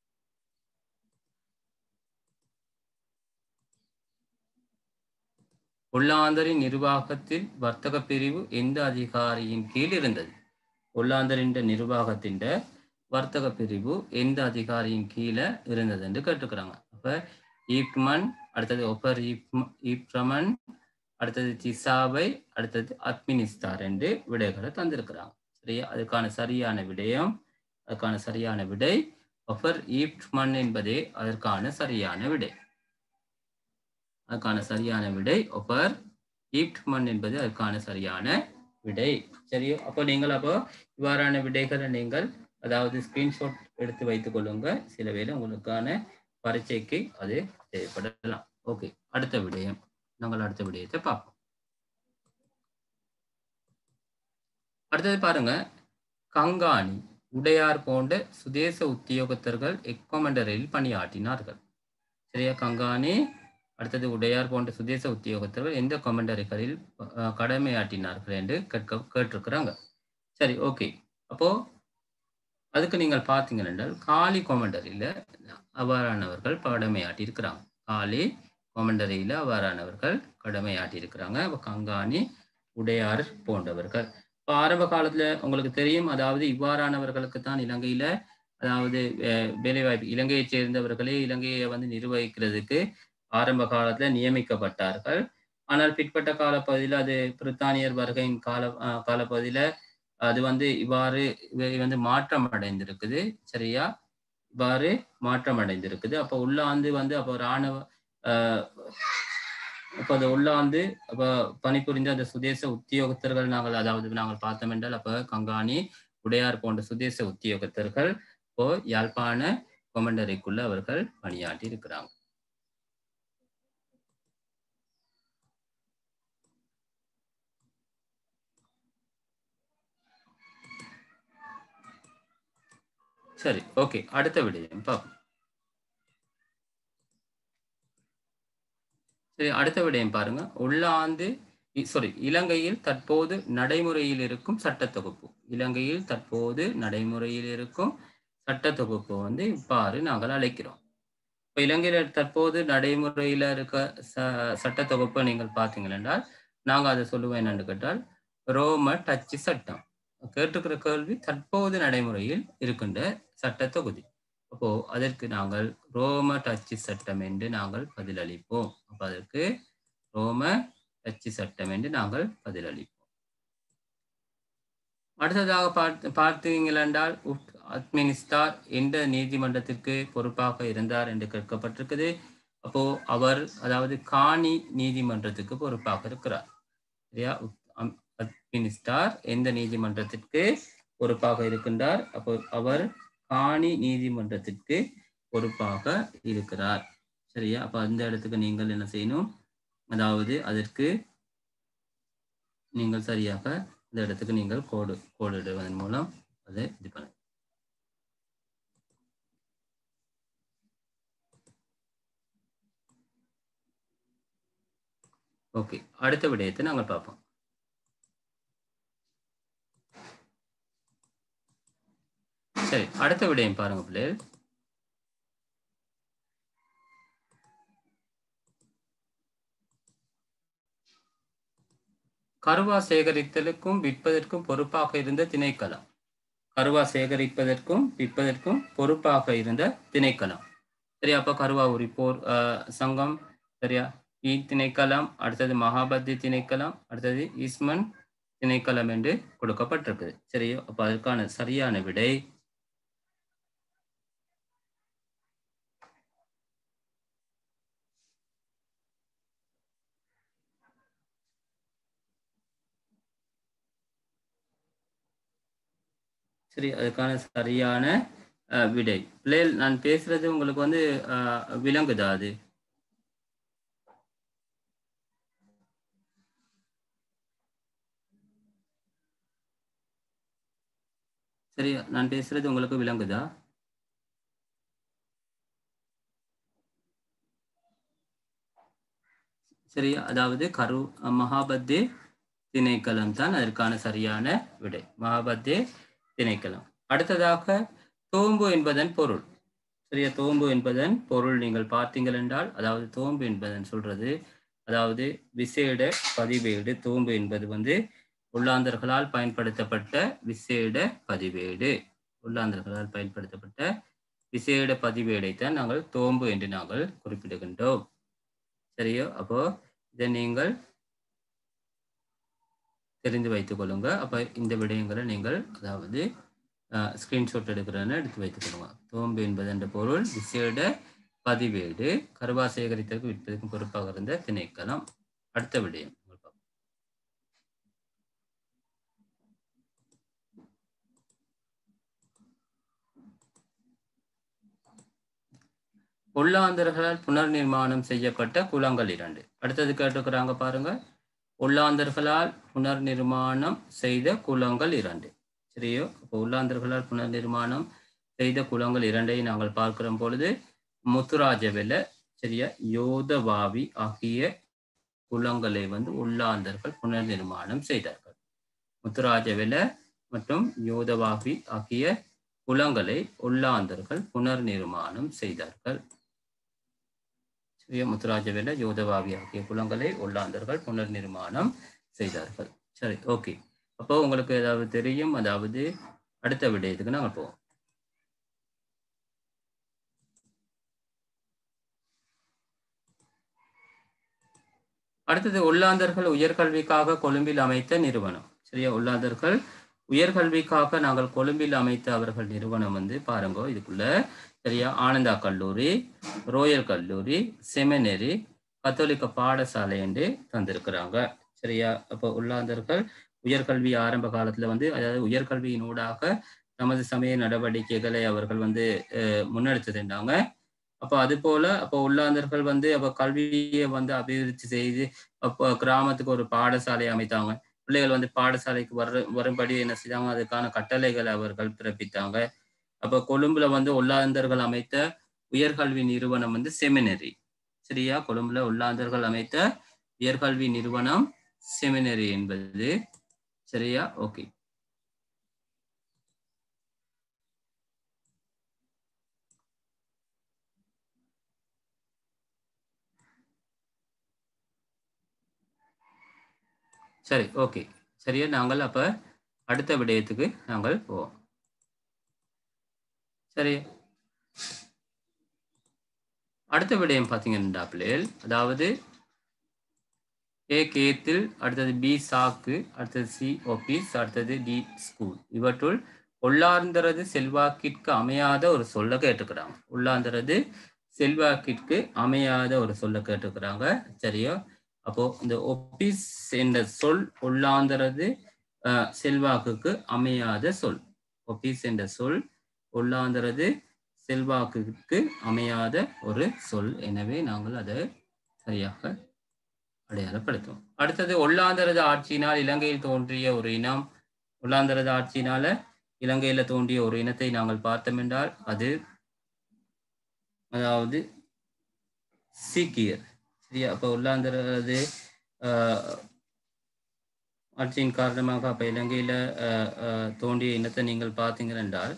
ஒல்லாந்தரின் நிர்வாகத்தில் வர்த்தக பிரிவு எந்த அதிகாரியின் கீழ் இருந்தது ஒல்லாந்தரின் நிர்வாகத்தின் வர்த்தக பிரிவு எந்த அதிகாரியின் கீழே இருந்தது என்று கேட்டுக்கிறாங்க அப்ப ஈப்மன் அடுத்தது ஒபர் ஈப்ரமன் அடுத்தது திசாவை அடுத்தது அத்மினிஸ்தார் என்று விடைகளை தந்திருக்கிறாங்க சரியா அதுக்கான சரியான விடயம் அதுக்கான சரியான விடை ஒபர் ஈப்மன் என்பதே அதற்கான சரியான விடை அதுக்கான சரியான விடை ஒபர் ஈப்ட்மன் என்பது அதுக்கான சரியான விடை சரியோ அப்போ நீங்கள் அப்போ இவ்வாறான விடைகளை நீங்கள் அதாவது ஸ்கிரீன்ஷாட் எடுத்து வைத்துக் கொள்ளுங்க சில வேளை உங்களுக்கான பரீட்சைக்கு அது தேவைப்படலாம் ஓகே அடுத்த விடயம் நாங்கள் அடுத்த விடயத்தை பார்ப்போம் அடுத்தது பாருங்க கங்காணி உடையார் போன்ற சுதேச உத்தியோகத்தர்கள் எக்கொமண்டரில் பணியாற்றினார்கள் சரியா கங்காணி அடுத்தது உடையார் போன்ற சுதேச உத்தியோகத்தர்கள் எந்த கொமெண்டரிகளில் அஹ், கடமையாற்றினார்கள் என்று கேட்க கேட்டிருக்கிறாங்க சரி ஓகே அப்போ அதுக்கு நீங்கள் பார்த்தீங்க என்றால் காலி கொமெண்டரியில் அவ்வாறானவர்கள் கடமையாட்டி இருக்கிறாங்க காலி கொமெண்டரியில் அவ்வாறானவர்கள் கடமையாட்டி இருக்கிறாங்க அப்ப கங்காணி உடையார் போன்றவர்கள் இப்போ ஆரம்ப காலத்துல உங்களுக்கு தெரியும் அதாவது இவ்வாறானவர்களுக்கு தான் இலங்கையில அதாவது அஹ், வேலைவாய்ப்பு இலங்கையைச் சேர்ந்தவர்களே இலங்கையை வந்து நிர்வகிக்கிறதுக்கு ஆரம்ப காலத்துல நியமிக்கப்பட்டார்கள் ஆனால் பிற்பட்ட காலப்பகுதியில் அது பிரித்தானியர் வருகையின் கால அஹ், காலப்பகுதியில அது வந்து இவ்வாறு இவை வந்து மாற்றம் அடைந்திருக்குது சரியா இவ்வாறு மாற்றம் அடைந்திருக்குது அப்போ உள்ளாந்து வந்து அப்போ இராணுவ ஆஹ் அப்போ அது உள்ளாந்து அப்போ பணிபுரிந்த அந்த சுதேச உத்தியோகத்தர்கள் நாங்கள் அதாவது நாங்கள் பார்த்தோம் என்றால் அப்போ கங்காணி உடையார் போன்ற சுதேச உத்தியோகத்தர்கள் இப்போ யாழ்ப்பாண கொமண்டரைக்குள்ள அவர்கள் பணியாற்றி இருக்கிறாங்க சரி ஓகே அடுத்த விடயம் பார்ப்போம் சரி அடுத்த விடயம் பாருங்க உள்ளாந்து சாரி இலங்கையில் தற்போது நடைமுறையில் இருக்கும் சட்ட தொகுப்பு இலங்கையில் தற்போது நடைமுறையில் இருக்கும் சட்ட தொகுப்பு வந்து இவ்வாறு நாங்கள் அழைக்கிறோம் இப்போ இலங்கையில தற்போது நடைமுறையில இருக்க ச சட்ட தொகுப்பை நீங்கள் பார்த்தீங்கள் என்றால் நாங்கள் அதை சொல்லுவோம் என்னன்னு கேட்டால் ரோம டச்சு சட்டம் கேட்டிருக்கிற கேள்வி தற்போது நடைமுறையில் இருக்கின்ற சட்ட தொகுதி அப்போ அதற்கு நாங்கள் ரோம டச்சு சட்டம் என்று நாங்கள் பதிலளிப்போம் அப்போ அதற்கு ரோம டச்சு சட்டம் என்று நாங்கள் பதிலளிப்போம் அடுத்ததாக பார்த்து பார்த்தீங்கள் என்றால் அட்மினிஸ்டார் எந்த நீதிமன்றத்திற்கு பொறுப்பாக இருந்தார் என்று கேட்கப்பட்டிருக்குது அப்போ அவர் அதாவது காணி நீதிமன்றத்துக்கு பொறுப்பாக இருக்கிறார் சரியா அட்மினிஸ்டார் எந்த நீதிமன்றத்திற்கு பொறுப்பாக இருக்கின்றார் அப்போ அவர் காணி நீதிமன்றத்திற்கு பொறுப்பாக இருக்கிறார் சரியா அப்ப அந்த இடத்துக்கு நீங்கள் என்ன செய்யணும் அதாவது அதற்கு நீங்கள் சரியாக அந்த இடத்துக்கு நீங்கள் கோடு கோடிடுவதன் மூலம் அதை இது பண்ண ஓகே அடுத்த விடயத்தை நாங்கள் பார்ப்போம் சரி அடுத்த விடயம் பாருங்க பிள்ளைகள் கருவா சேகரித்தலுக்கும் விற்பதற்கும் பொறுப்பாக இருந்த திணைக்களம் கருவா சேகரிப்பதற்கும் விற்பதற்கும் பொறுப்பாக இருந்த திணைக்களம் சரியா அப்ப கருவா உரிப்போர் அஹ், சங்கம் சரியா இ திணைக்களம் அடுத்தது மகாபத்தி திணைக்களம் அடுத்தது ஈஸ்மன் திணைக்களம் என்று கொடுக்கப்பட்டிருக்குது சரியோ அப்ப அதற்கான சரியான விடை சரி அதுக்கான சரியான அஹ், விடை பிள்ளைகள் நான் பேசுறது உங்களுக்கு வந்து அஹ், விளங்குதா அது சரி நான் பேசுறது உங்களுக்கு விளங்குதா சரி அதாவது கரு மகாபத்தே திணைக்களம் தான் அதற்கான சரியான விடை மகாபத்தே திணைக்களம் அடுத்ததாக தோம்பு என்பதன் பொருள் சரியா தோம்பு என்பதன் பொருள் நீங்கள் பார்த்தீங்கள் என்றால் அதாவது தோம்பு என்பதன் சொல்றது அதாவது விசேட பதிவேடு தோம்பு என்பது வந்து உள்ளாந்தர்களால் பயன்படுத்தப்பட்ட விசேட பதிவேடு உள்ளாந்தர்களால் பயன்படுத்தப்பட்ட விசேட பதிவேடைத்தான் நாங்கள் தோம்பு என்று நாங்கள் குறிப்பிடுகின்றோம் சரியோ அப்போ இதை நீங்கள் தெரிந்து வைத்துக் கொள்ளுங்க அப்ப இந்த விடயங்களை நீங்கள் அதாவது ஸ்கிரீன்ஷாட் எடுக்கிறன்னு எடுத்து வைத்துக் கொள்ளுங்க தோம்பு என்பது என்ற பொருள் விசேட பதிவேடு கருவா சேகரித்தலுக்கு விற்பதற்கும் பொறுப்பாக இருந்த திணைக்களம் அடுத்த விடயம் உள்ளாந்தர்களால் புனர் நிர்மாணம் செய்யப்பட்ட குளங்கள் இரண்டு அடுத்தது கேட்டுக்கிறாங்க பாருங்க உள்ளாந்தர்களால் புனர் நிர்மாணம் செய்த குளங்கள் இரண்டு சரியோ அப்போ உள்ளாந்தர்களால் புனர் நிர்மாணம் செய்த குளங்கள் இரண்டை நாங்கள் பார்க்கிற பொழுது முத்துராஜவெல்ல சரியா யோதவாவி ஆகிய குளங்களை வந்து உள்ளாந்தர்கள் புனர் நிர்மாணம் செய்தார்கள் முத்துராஜவெல மற்றும் யோதவாவி ஆகிய குளங்களை உள்ளாந்தர்கள் புனர் நிர்மாணம் செய்தார்கள் சரியா முத்துராஜவெல யோதவாவி ஆகிய குளங்களை உள்ளாந்தர்கள் புனர் நிர்மாணம் செய்தார்கள் சரி ஓகே அப்போ உங்களுக்கு ஏதாவது தெரியும் அதாவது அடுத்த விடயத்துக்கு நாங்கள் போவோம் அடுத்தது உள்ளாந்தர்கள் உயர்கல்விக்காக கொழும்பில் அமைத்த நிறுவனம் சரியா உள்ளாந்தர்கள் உயர்கல்விக்காக நாங்கள் கொழும்பில் அமைத்த அவர்கள் நிறுவனம் வந்து பாருங்க இதுக்குள்ள சரியா ஆனந்தா கல்லூரி ரோயல் கல்லூரி செமினரி கத்தோலிக்க பாடசாலை என்று தந்திருக்கிறாங்க சரியா அப்போ உள்ளாந்தர்கள் உயர்கல்வி ஆரம்ப காலத்துல வந்து அதாவது உயர்கல்வியின் ஊடாக தமது சமய நடவடிக்கைகளை அவர்கள் வந்து அஹ், முன்னெடுத்திருந்தாங்க அப்போ அது போல அப்போ உள்ளாந்தர்கள் வந்து அப்போ கல்வியை வந்து அபிவிருத்தி செய்து அப்போ கிராமத்துக்கு ஒரு பாடசாலை அமைத்தாங்க பிள்ளைகள் வந்து பாடசாலைக்கு வர வரும்படி என்ன செய்தாங்க அதுக்கான கட்டளைகளை அவர்கள் பிறப்பித்தாங்க அப்போ கொழும்புல வந்து உள்ளாந்தர்கள் அமைத்த உயர்கல்வி நிறுவனம் வந்து செமினரி சரியா கொழும்புல உள்ளாந்தர்கள் அமைத்த உயர்கல்வி நிறுவனம் செமினரி என்பது சரியா ஓகே சரி ஓகே சரியா நாங்கள் அப்ப அடுத்த விடயத்துக்கு நாங்கள் போவோம் சரி அடுத்த விடயம் பார்த்தீங்கன்னா பிள்ளைகள் அதாவது ஏ கேத்தில் அடுத்தது பி சாக்கு அடுத்தது சி ஒபீஸ் அடுத்தது டி ஸ்கூல் இவற்றுள் உள்ளார்ந்தரது செல்வாக்கிற்கு அமையாத ஒரு சொல்ல கேட்டுக்கிறாங்க உள்ளார்ந்தரது செல்வாக்கிற்கு அமையாத ஒரு சொல்ல கேட்டுக்கிறாங்க சரியா அப்போ இந்த ஒபிஸ் என்ற சொல் உள்ளாந்தரது அஹ், செல்வாக்குக்கு அமையாத சொல் ஒபிஸ் என்ற சொல் உள்ளாந்தரது செல்வாக்குக்கு அமையாத ஒரு சொல் எனவே நாங்கள் அதை சரியாக அடையாளப்படுத்தும் அடுத்தது ஒல்லாந்தரது ஆட்சியினால் இலங்கையில் தோன்றிய ஒரு இனம் ஒல்லாந்தரது ஆட்சியினால இலங்கையில தோன்றிய ஒரு இனத்தை நாங்கள் பார்த்தோம் என்றால் அது அதாவது சீக்கியர் சரியா அப்ப உள்ளாந்தரது ஆஹ், ஆட்சியின் காரணமாக அப்ப இலங்கையில ஆஹ், ஆஹ், தோன்றிய இனத்தை நீங்கள் பார்த்தீங்க என்றால்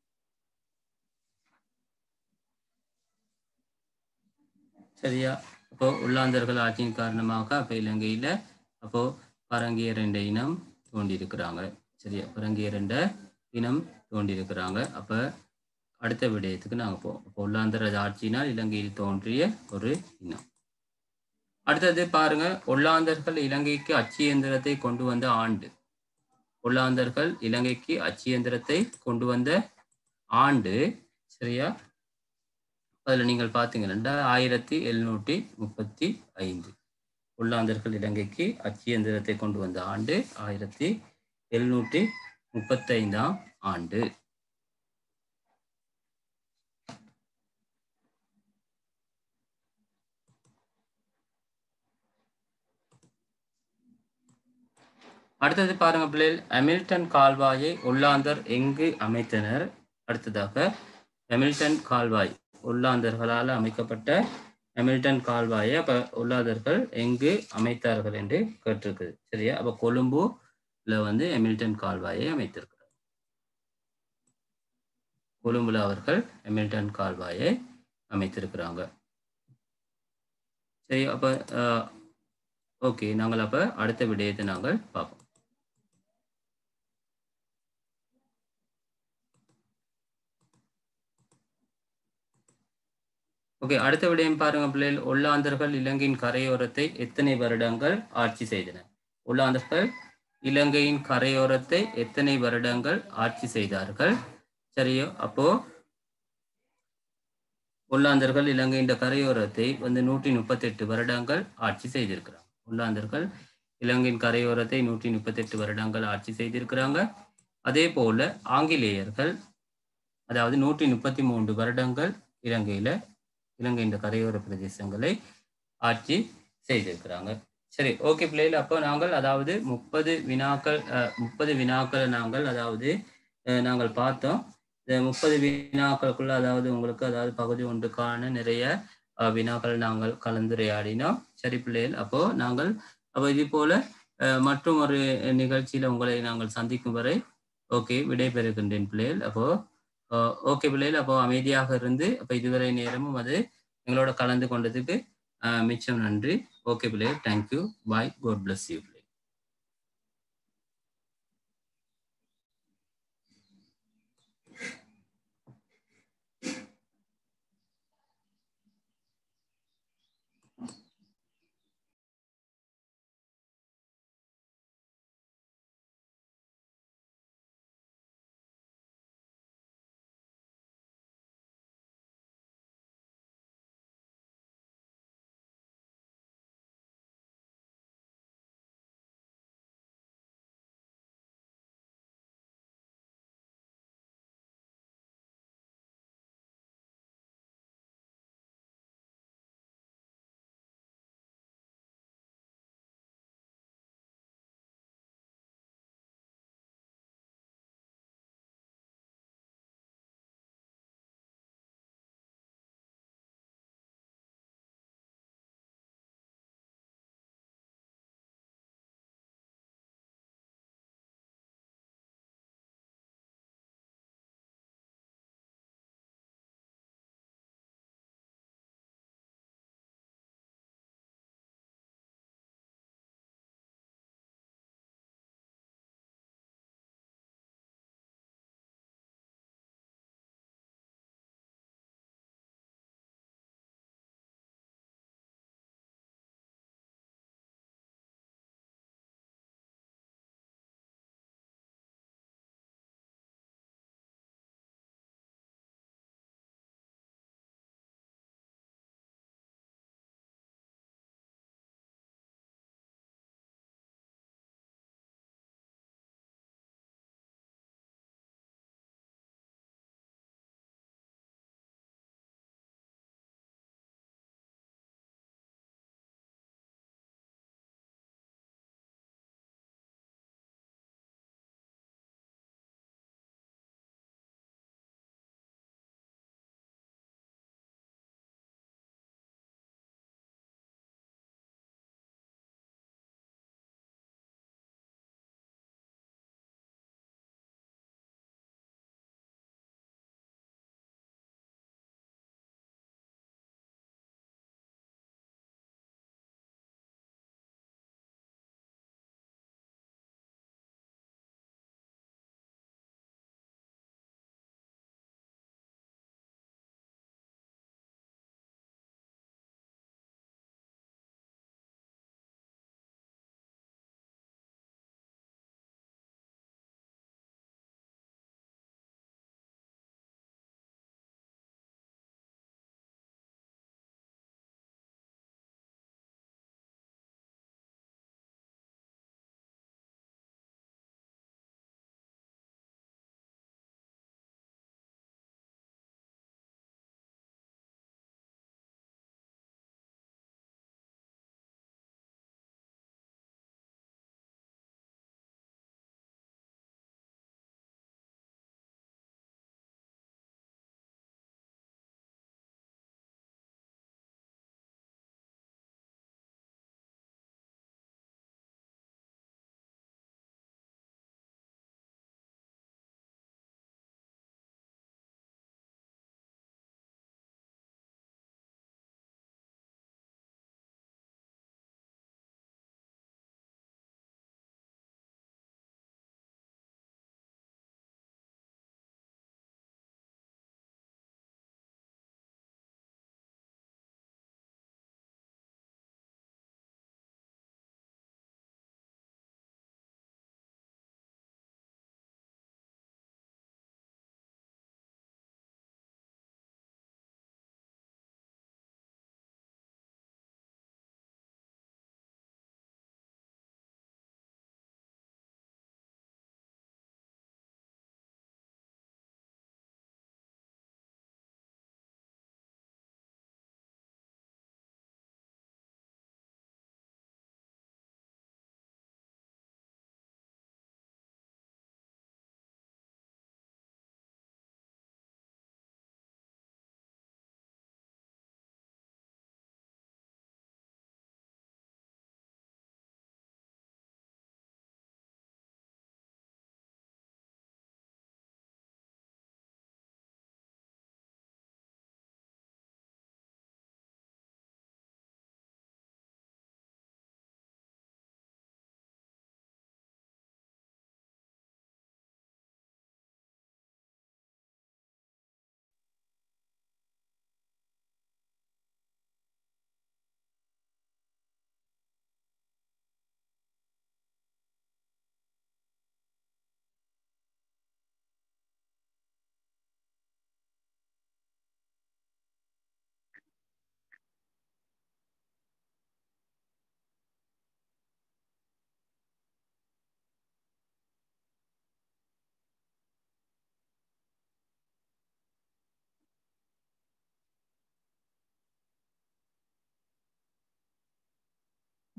சரியா அப்போ உள்ளாந்தர்கள் ஆட்சியின் காரணமாக அப்போ இலங்கையில அப்போ பரங்கியர் என்ற இனம் தோண்டியிருக்கிறாங்க சரியா பரங்கியர் என்ற இனம் தோண்டியிருக்கிறாங்க அப்ப அடுத்த விடயத்துக்கு நாங்க போவோம் அப்போ உள்ளாந்தர ஆட்சியினால் இலங்கையில் தோன்றிய ஒரு இனம் அடுத்தது பாருங்க ஒல்லாந்தர்கள் இலங்கைக்கு அச்சு இயந்திரத்தை கொண்டு வந்த ஆண்டு ஒல்லாந்தர்கள் இலங்கைக்கு அச்சு இயந்திரத்தை கொண்டு வந்த ஆண்டு சரியா அதுல நீங்கள் பார்த்தீங்கன்னா ஆயிரத்தி எழுநூற்றி முப்பத்தி ஐந்து உள்ளாந்தர்கள் இலங்கைக்கு அச்சு இயந்திரத்தை கொண்டு வந்த ஆண்டு ஆயிரத்தி எழுநூற்றி முப்பத்தைந்தாம் ஆண்டு அடுத்தது பாருங்க பிள்ளைகள் ஹமில்டன் கால்வாயை ஒல்லாந்தர் எங்கு அமைத்தனர் அடுத்ததாக ஹமில்டன் கால்வாய் ஒல்லாந்தர்களால் அமைக்கப்பட்ட ஹமில்டன் கால்வாயை அப்ப ஒல்லாந்தர்கள் எங்கு அமைத்தார்கள் என்று கேட்டிருக்குது சரியா அப்ப கொழும்புல வந்து ஹமில்டன் கால்வாயை அமைத்திருக்கிறார் கொழும்புல அவர்கள் ஹமில்டன் கால்வாயை அமைத்திருக்கிறாங்க சரி அப்ப ஓகே நாங்கள் அப்ப அடுத்த விடயத்தை நாங்கள் பார்ப்போம் ஓகே அடுத்த விடயம் பாருங்க பிள்ளைகள் ஒல்லாந்தர்கள் இலங்கையின் கரையோரத்தை எத்தனை வருடங்கள் ஆட்சி செய்தனர் ஒல்லாந்தர்கள் இலங்கையின் கரையோரத்தை எத்தனை வருடங்கள் ஆட்சி செய்தார்கள் சரியோ அப்போ ஒல்லாந்தர்கள் இலங்கையின் கரையோரத்தை வந்து நூற்றி முப்பத்தெட்டு வருடங்கள் ஆட்சி செய்திருக்கிறாங்க ஒல்லாந்தர்கள் இலங்கையின் கரையோரத்தை நூற்றி முப்பத்தெட்டு வருடங்கள் ஆட்சி செய்திருக்கிறாங்க அதே போல ஆங்கிலேயர்கள் அதாவது நூற்றி முப்பத்தி மூன்று வருடங்கள் இலங்கையில இலங்கையின் கரையோர பிரதேசங்களை ஆட்சி செய்திருக்கிறாங்க சரி ஓகே பிள்ளைகள் அப்போ நாங்கள் அதாவது முப்பது வினாக்கள் முப்பது வினாக்களை நாங்கள் அதாவது நாங்கள் பார்த்தோம் இந்த முப்பது வினாக்களுக்குள்ள அதாவது உங்களுக்கு அதாவது பகுதி ஒன்றுக்கான நிறைய அஹ், வினாக்கள் நாங்கள் கலந்துரையாடினோம் சரி பிள்ளைகள் அப்போ நாங்கள் அப்போ இது போல அஹ், மற்றும் ஒரு நிகழ்ச்சியில உங்களை நாங்கள் சந்திக்கும் வரை ஓகே விடைபெறுகின்றேன் பிள்ளைகள் அப்போ ஓகே பிள்ளைகள் அப்போ அமைதியாக இருந்து அப்போ இதுவரை நேரமும் அது எங்களோட கலந்து கொண்டதுக்கு அஹ், மிச்சம் நன்றி ஓகே பிள்ளைகள் thank you bye God bless you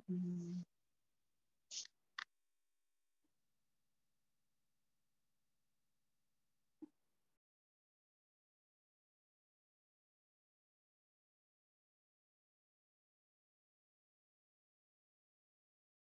ம்.